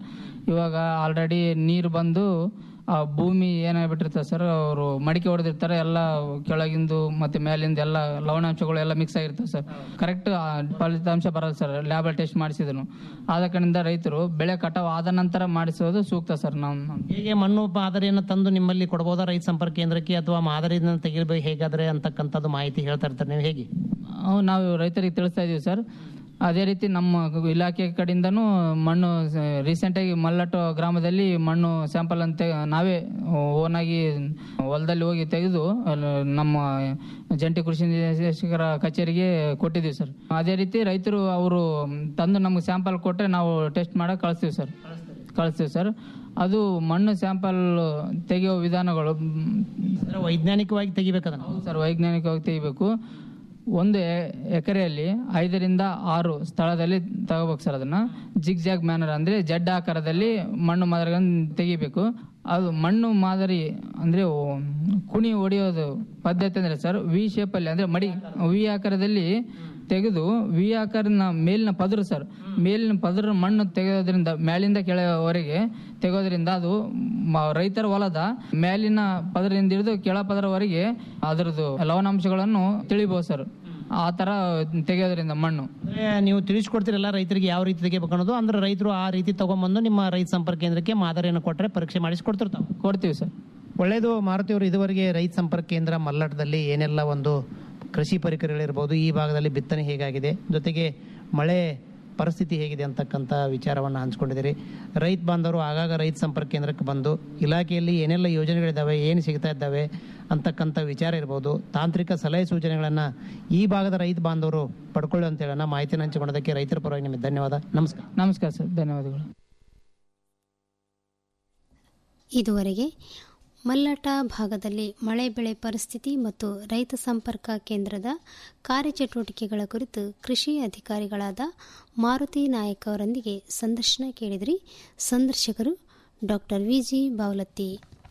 ಇವಾಗ ಆಲ್ರೆಡಿ ನೀರು ಬಂದು ಆ ಭೂಮಿ ಏನಾಗ್ಬಿಟ್ಟಿರ್ತದೆ ಸರ್ ಅವರು ಮಡಿಕೆ ಹೊಡೆದಿರ್ತಾರೆ ಎಲ್ಲ ಕೆಳಗಿಂದು ಮತ್ತೆ ಮೇಲಿಂದ ಎಲ್ಲ ಲವಣಾಂಶಗಳು ಎಲ್ಲ ಮಿಕ್ಸ್ ಆಗಿರ್ತವೆ ಸರ್ ಕರೆಕ್ಟ್ ಫಲಿತಾಂಶ ಬರಲ್ಲ ಸರ್ ಲ್ಯಾಬಲ್ ಟೆಸ್ಟ್ ಮಾಡಿಸಿದ್ರು ಆದ ಕಾರಣದಿಂದ ರೈತರು ಬೆಳೆ ಕಟಾವು ಆದ ನಂತರ ಮಾಡಿಸೋದು ಸೂಕ್ತ ಸರ್ ನಾವು ಹೇಗೆ ಮಣ್ಣು ಮಾದರಿಯನ್ನು ತಂದು ನಿಮ್ಮಲ್ಲಿ ಕೊಡಬಹುದಾ ರೈತ ಸಂಪರ್ಕ ಕೇಂದ್ರಕ್ಕೆ ಅಥವಾ ಮಾದರಿಯನ್ನು ತೆಗಿಬೇಕು ಹೇಗಾದ್ರೆ ಅಂತಕ್ಕಂಥದ್ದು ಮಾಹಿತಿ ಹೇಳ್ತಾ ಇರ್ತಾರೆ ನೀವು ಹೇಗೆ ಅವು ನಾವು ರೈತರಿಗೆ ತಿಳಿಸ್ತಾ ಇದೀವಿ ಸರ್ ಅದೇ ರೀತಿ ನಮ್ಮ ಇಲಾಖೆ ಕಡೆಯಿಂದನೂ ಮಣ್ಣು ರೀಸೆಂಟಾಗಿ ಮಲ್ಲಟ್ಟು ಗ್ರಾಮದಲ್ಲಿ ಮಣ್ಣು ಸ್ಯಾಂಪಲ್ ಅಂತ ನಾವೇ ಓನಾಗಿ ಹೊಲದಲ್ಲಿ ಹೋಗಿ ತೆಗೆದು ಅಲ್ಲಿ ನಮ್ಮ ಜಂಟಿ ಕೃಷಿ ನಿರ್ದೇಶಕರ ಕಚೇರಿಗೆ ಕೊಟ್ಟಿದ್ದೀವಿ ಸರ್ ಅದೇ ರೀತಿ ರೈತರು ಅವರು ತಂದು ನಮ್ಗೆ ಸ್ಯಾಂಪಲ್ ಕೊಟ್ಟರೆ ನಾವು ಟೆಸ್ಟ್ ಮಾಡಕ್ಕೆ ಕಳಿಸ್ತೀವಿ ಸರ್ ಕಳಿಸ್ತೀವಿ ಸರ್ ಅದು ಮಣ್ಣು ಸ್ಯಾಂಪಲ್ ತೆಗೆಯೋ ವಿಧಾನಗಳು ಅಂದ್ರೆ ವೈಜ್ಞಾನಿಕವಾಗಿ ತೆಗಿಬೇಕದನ್ನ ಹೌದು ಸರ್ ವೈಜ್ಞಾನಿಕವಾಗಿ ತೆಗಿಬೇಕು ಒಂದು ಎ- ಎಕರೆಯಲ್ಲಿ ಐದರಿಂದ ಆರು ಸ್ಥಳದಲ್ಲಿ ತಗೋಬೇಕು ಸರ್ ಅದನ್ನ ಜಿಗ್ ಜಾಗ್ ಮ್ಯಾನರ್ ಅಂದ್ರೆ ಜಡ್ಡ ಆಕಾರದಲ್ಲಿ ಮಣ್ಣು ಮಾದರಿಗಳನ್ನು ತೆಗಿಬೇಕು ಅದು ಮಣ್ಣು ಮಾದರಿ ಅಂದ್ರೆ ಓ- ಕುಣಿ ಹೊಡೆಯೋದು ಪದ್ಧತಿ ಅಂದ್ರೆ ಸರ್ ವಿ ಶೇಪಲ್ಲಿ ಅಂದ್ರೆ ಮಡಿ ವಿ ಆಕಾರದಲ್ಲಿ ತೆಗೆದು ವಿ ಆಕಾರನ ಮೇಲಿನ ಪದರು ಸರ್ ಮೇಲಿನ ಪದರ ಮಣ್ಣು ತೆಗೆಯೋದ್ರಿಂದ ಮೇಲಿಂದ ಕೆಳವರೆಗೆ ತೆಗೋದ್ರಿಂದ ಅದು ಮ- ರೈತರ ಹೊಲದ ಮೇಲಿನ ಪದರದಿಂದ ಹಿಡಿದು ಕೆಳ ಪದರವರೆಗೆ ಅದರದ್ದು ಲವಣಾಂಶಗಳನ್ನು ತಿಳಿಬಹುದು ಸರ್ ಆ ತರ ತೆಗೆಯೋದ್ರಿಂದ ಮಣ್ಣು ಅಂದ್ರೆ ನೀವು ತಿಳಿಸ್ಕೊಡ್ತೀರಲ್ಲ ರೈತರಿಗೆ ಯಾವ ರೀತಿ ತೆಗಿಬೇಕು ಅನ್ನೋದು ಅಂದ್ರೆ ರೈತರು ಆ ರೀತಿ ತಗೊಂಬಂದು ನಿಮ್ಮ ರೈತ ಸಂಪರ್ಕ ಕೇಂದ್ರಕ್ಕೆ ಮಾದರಿಯನ್ನು ಕೊಟ್ಟರೆ ಪರೀಕ್ಷೆ ಮಾಡಿಸ್ಕೊಡ್ತಿರ್ತಾವೆ ಕೊಡ್ತೀವಿ ಸರ್ ಒಳ್ಳೆಯದು ಮಾರುತಿ ಅವರು ಇದುವರೆಗೆ ರೈತ ಸಂಪರ್ಕ ಕೇಂದ್ರ ಮಲ್ಲಟದಲ್ಲಿ ಏನೆಲ್ಲ ಒಂದು ಕೃಷಿ ಪರಿಕರಗಳಿರ್ಬೋದು ಈ ಭಾಗದಲ್ಲಿ ಬಿತ್ತನೆ ಹೇಗಾಗಿದೆ ಜೊತೆಗೆ ಮಳೆ ಪರಿಸ್ಥಿತಿ ಹೇಗಿದೆ ಅಂತಕ್ಕಂಥ ವಿಚಾರವನ್ನು ಹಂಚ್ಕೊಂಡಿದ್ದೀರಿ ರೈತ ಬಾಂಧವರು ಆಗಾಗ ರೈತ ಸಂಪರ್ಕ ಕೇಂದ್ರಕ್ಕೆ ಬಂದು ಇಲಾಖೆಯಲ್ಲಿ ಏನೆಲ್ಲ ಯೋಜನೆಗಳಿದ್ದಾವೆ ಏನು ಸಿಗ್ತಾ ಇದ್ದಾವೆ ಅಂತಕ್ಕಂಥ ವಿಚಾರ ಇರ್ಬೋದು ತಾಂತ್ರಿಕ ಸಲಹೆ ಸೂಚನೆಗಳನ್ನು ಈ ಭಾಗದ ರೈತ ಬಾಂಧವರು ಪಡ್ಕೊಳ್ಳಿ ಅಂತ ಹೇಳೋಣ ಮಾಹಿತಿನ ಹಂಚಿಕೊಳ್ಳೋದಕ್ಕೆ ರೈತರ ಪರವಾಗಿ ನಿಮಗೆ ಧನ್ಯವಾದ ನಮಸ್ಕಾರ ನಮಸ್ಕಾರ ಸರ್ ಧನ್ಯವಾದಗಳು ಇದುವರೆಗೆ ಮಲ್ಲಟ ಭಾಗದಲ್ಲಿ ಮಳೆ ಬೆಳೆ ಪರಿಸ್ಥಿತಿ ಮತ್ತು ರೈತ ಸಂಪರ್ಕ ಕೇಂದ್ರದ ಕಾರ್ಯಚಟುವಟಿಕೆಗಳ ಕುರಿತು ಕೃಷಿ ಅಧಿಕಾರಿಗಳಾದ ಮಾರುತಿ ನಾಯಕ್ ಅವರೊಂದಿಗೆ ಸಂದರ್ಶನ ಕೇಳಿದ್ರಿ ಸಂದರ್ಶಕರು ಡಾಕ್ಟರ್ ವಿಜಿ ಬಾವಲತ್ತಿ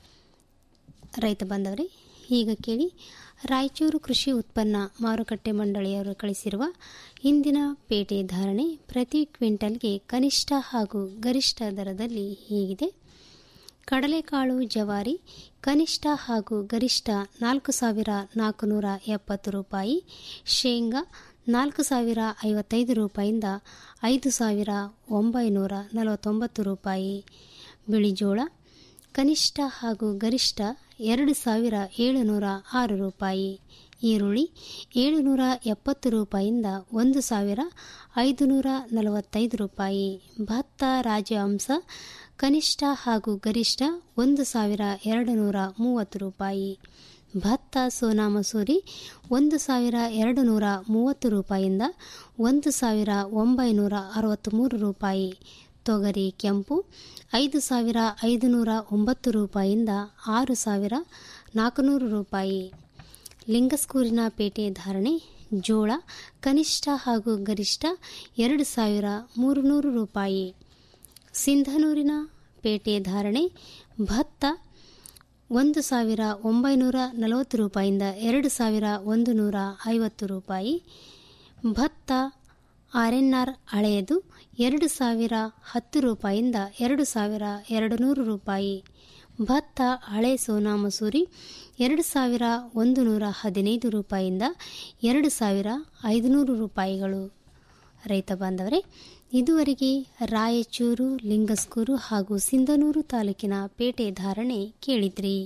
ರೈತ ಬಾಂಧವರೇ ಈಗ ಕೇಳಿ ರಾಯಚೂರು ಕೃಷಿ ಉತ್ಪನ್ನ ಮಾರುಕಟ್ಟೆ ಮಂಡಳಿಯವರು ಕಳಿಸಿರುವ ಇಂದಿನ ಪೇಟೆ ಧಾರಣೆ ಪ್ರತಿ ಕ್ವಿಂಟಲ್ಗೆ ಕನಿಷ್ಠ ಹಾಗೂ ಗರಿಷ್ಠ ದರದಲ್ಲಿ ಹೀಗಿದೆ ಕಡಲೆಕಾಳು ಜವಾರಿ ಕನಿಷ್ಠ ಹಾಗೂ ಗರಿಷ್ಠ ನಾಲ್ಕು ಸಾವಿರ ನಾಲ್ಕುನೂರ ಎಪ್ಪತ್ತು ರೂಪಾಯಿ ಶೇಂಗಾ ನಾಲ್ಕು ಸಾವಿರ ಐವತ್ತೈದು ರೂಪಾಯಿಂದ ಐದು ಸಾವಿರ ಒಂಬೈನೂರ ನಲವತ್ತೊಂಬತ್ತು ರೂಪಾಯಿ ಬಿಳಿಜೋಳ ಕನಿಷ್ಠ ಹಾಗೂ ಗರಿಷ್ಠ ಎರಡು ಸಾವಿರ ಏಳುನೂರ ಆರು ರೂಪಾಯಿ ಈರುಳ್ಳಿ ಏಳುನೂರ ಎಪ್ಪತ್ತು ರೂಪಾಯಿಂದ ಒಂದು ಸಾವಿರ ಐದುನೂರ ನಲವತ್ತೈದು ರೂಪಾಯಿ ಭತ್ತ ರಾಜಹಂಸ ಕನಿಷ್ಠ ಹಾಗೂ ಗರಿಷ್ಠ ಒಂದು ಸಾವಿರ ಎರಡು ನೂರ ಮೂವತ್ತು ರೂಪಾಯಿ ಭತ್ತ ಸೋನಾ ಮಸೂರಿ ಒಂದು ಸಾವಿರ ಎರಡು ನೂರ ಮೂವತ್ತು ರೂಪಾಯಿಂದ ಒಂದು ಸಾವಿರ ಒಂಬೈನೂರ ಅರವತ್ತ್ಮೂರು ರೂಪಾಯಿ ತೊಗರಿ ಕೆಂಪು ಐದು ಸಾವಿರ ಐದುನೂರ ಒಂಬತ್ತು ರೂಪಾಯಿಂದ ಆರು ಸಾವಿರ ನಾಲ್ಕುನೂರು ರೂಪಾಯಿ ಲಿಂಗಸ್ಕೂರಿನ ಪೇಟೆ ಧಾರಣೆ ಜೋಳ ಕನಿಷ್ಠ ಹಾಗೂ ಗರಿಷ್ಠ ಎರಡು ಸಾವಿರ ಮೂರುನೂರು ರೂಪಾಯಿ ಸಿಂಧನೂರಿನ ಪೇಟೆ ಧಾರಣೆ ಭತ್ತ ಒಂದು ಸಾವಿರ ಒಂಬೈನೂರ ನಲವತ್ತು ರೂಪಾಯಿಂದ ಎರಡು ಸಾವಿರ ಒಂದು ನೂರ ಐವತ್ತು ರೂಪಾಯಿ ಭತ್ತ ಆರ್ ಎನ್ ಆರ್ ಹಳೆಯದು ಎರಡು ಸಾವಿರ ಹತ್ತು ರೂಪಾಯಿಂದ ಎರಡು ಸಾವಿರ ಎರಡು ನೂರು ರೂಪಾಯಿ ಭತ್ತ ಹಳೆ ಸೋನಾ ಮಸೂರಿ ಎರಡು ಸಾವಿರ ಒಂದು ನೂರ ಹದಿನೈದು ರೂಪಾಯಿಂದ ಎರಡು ಸಾವಿರ ಐದುನೂರು ರೂಪಾಯಿಗಳು ರೈತ ಬಾಂಧವರೇ ಇದುವರೆಗೆ ರಾಯಚೂರು ಲಿಂಗಸ್ಕೂರು ಹಾಗೂ ಸಿಂಧನೂರು ತಾಲೂಕಿನ ಪೇಟೆ ಧಾರಣೆ ಕೇಳಿದ್ರಿ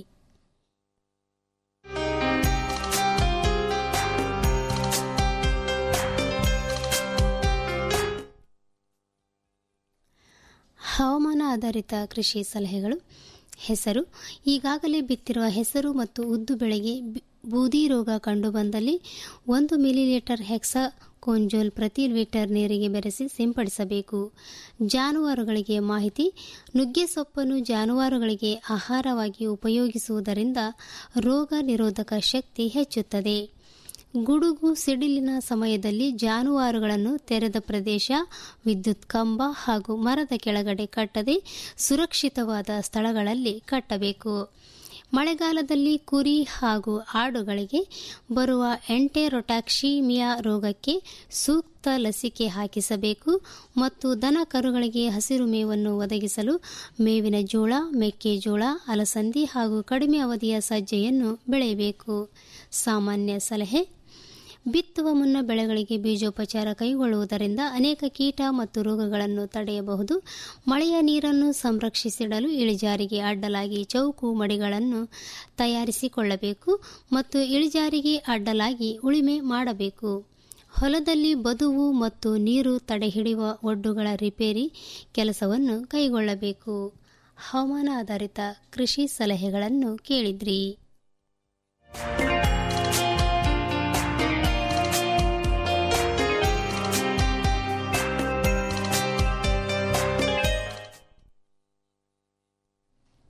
ಹವಾಮಾನ ಆಧಾರಿತ ಕೃಷಿ ಸಲಹೆಗಳು ಹೆಸರು ಈಗಾಗಲೇ ಬಿತ್ತಿರುವ ಹೆಸರು ಮತ್ತು ಉದ್ದು ಬೆಳೆಗೆ ಬಿ- ಬೂದಿ ರೋಗ ಕಂಡುಬಂದಲ್ಲಿ ಒಂದು ಮಿಲಿಲೀಟರ್ ಹೆಕ್ಸಾ ಕೋಂಜೋಲ್ ಪ್ರತಿ ಲೀಟರ್ ನೀರಿಗೆ ಬೆರೆಸಿ ಸಿಂಪಡಿಸಬೇಕು ಜಾನುವಾರುಗಳಿಗೆ ಮಾಹಿತಿ ನುಗ್ಗೆ ಸೊಪ್ಪನ್ನು ಜಾನುವಾರುಗಳಿಗೆ ಆಹಾರವಾಗಿ ಉಪಯೋಗಿಸುವುದರಿಂದ ರೋಗ ನಿರೋಧಕ ಶಕ್ತಿ ಹೆಚ್ಚುತ್ತದೆ ಗುಡುಗು ಸಿಡಿಲಿನ ಸಮಯದಲ್ಲಿ ಜಾನುವಾರುಗಳನ್ನು ತೆರೆದ ಪ್ರದೇಶ ವಿದ್ಯುತ್ ಕಂಬ ಹಾಗೂ ಮರದ ಕೆಳಗಡೆ ಕಟ್ಟದೆ ಸುರಕ್ಷಿತವಾದ ಸ್ಥಳಗಳಲ್ಲಿ ಕಟ್ಟಬೇಕು ಮಳೆಗಾಲದಲ್ಲಿ ಕುರಿ ಹಾಗೂ ಆಡುಗಳಿಗೆ ಬರುವ ಎಂಟೆರೊಟ್ಯಾಕ್ಸಿಮಿಯಾ ರೋಗಕ್ಕೆ ಸೂಕ್ತ ಲಸಿಕೆ ಹಾಕಿಸಬೇಕು ಮತ್ತು ದನ ಕರುಗಳಿಗೆ ಹಸಿರು ಮೇವನ್ನು ಒದಗಿಸಲು ಮೇವಿನ ಜೋಳ ಮೆಕ್ಕೆಜೋಳ ಅಲಸಂದಿ ಹಾಗೂ ಕಡಿಮೆ ಅವಧಿಯ ಸಜ್ಜೆಯನ್ನು ಬೆಳೆಯಬೇಕು ಸಾಮಾನ್ಯ ಸಲಹೆ ಬಿತ್ತುವ ಮುನ್ನ ಬೆಳೆಗಳಿಗೆ ಬೀಜೋಪಚಾರ ಕೈಗೊಳ್ಳುವುದರಿಂದ ಅನೇಕ ಕೀಟ ಮತ್ತು ರೋಗಗಳನ್ನು ತಡೆಯಬಹುದು ಮಳೆಯ ನೀರನ್ನು ಸಂರಕ್ಷಿಸಿಡಲು ಇಳಿಜಾರಿಗೆ ಅಡ್ಡಲಾಗಿ ಚೌಕು ಮಡಿಗಳನ್ನು ತಯಾರಿಸಿಕೊಳ್ಳಬೇಕು ಮತ್ತು ಇಳಿಜಾರಿಗೆ ಅಡ್ಡಲಾಗಿ ಉಳಿಮೆ ಮಾಡಬೇಕು ಹೊಲದಲ್ಲಿ ಬದುವು ಮತ್ತು ನೀರು ತಡೆಹಿಡಿಯುವ ಒಡ್ಡುಗಳ ರಿಪೇರಿ ಕೆಲಸವನ್ನು ಕೈಗೊಳ್ಳಬೇಕು ಹವಾಮಾನ ಆಧಾರಿತ ಕೃಷಿ ಸಲಹೆಗಳನ್ನು ಕೇಳಿದ್ರಿ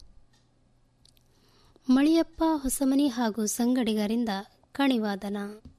ಮಳಿಯಪ್ಪ ಹೊಸಮನಿ ಹಾಗೂ ಸಂಗಡಿಗರಿಂದ ಕಣಿವಾದನ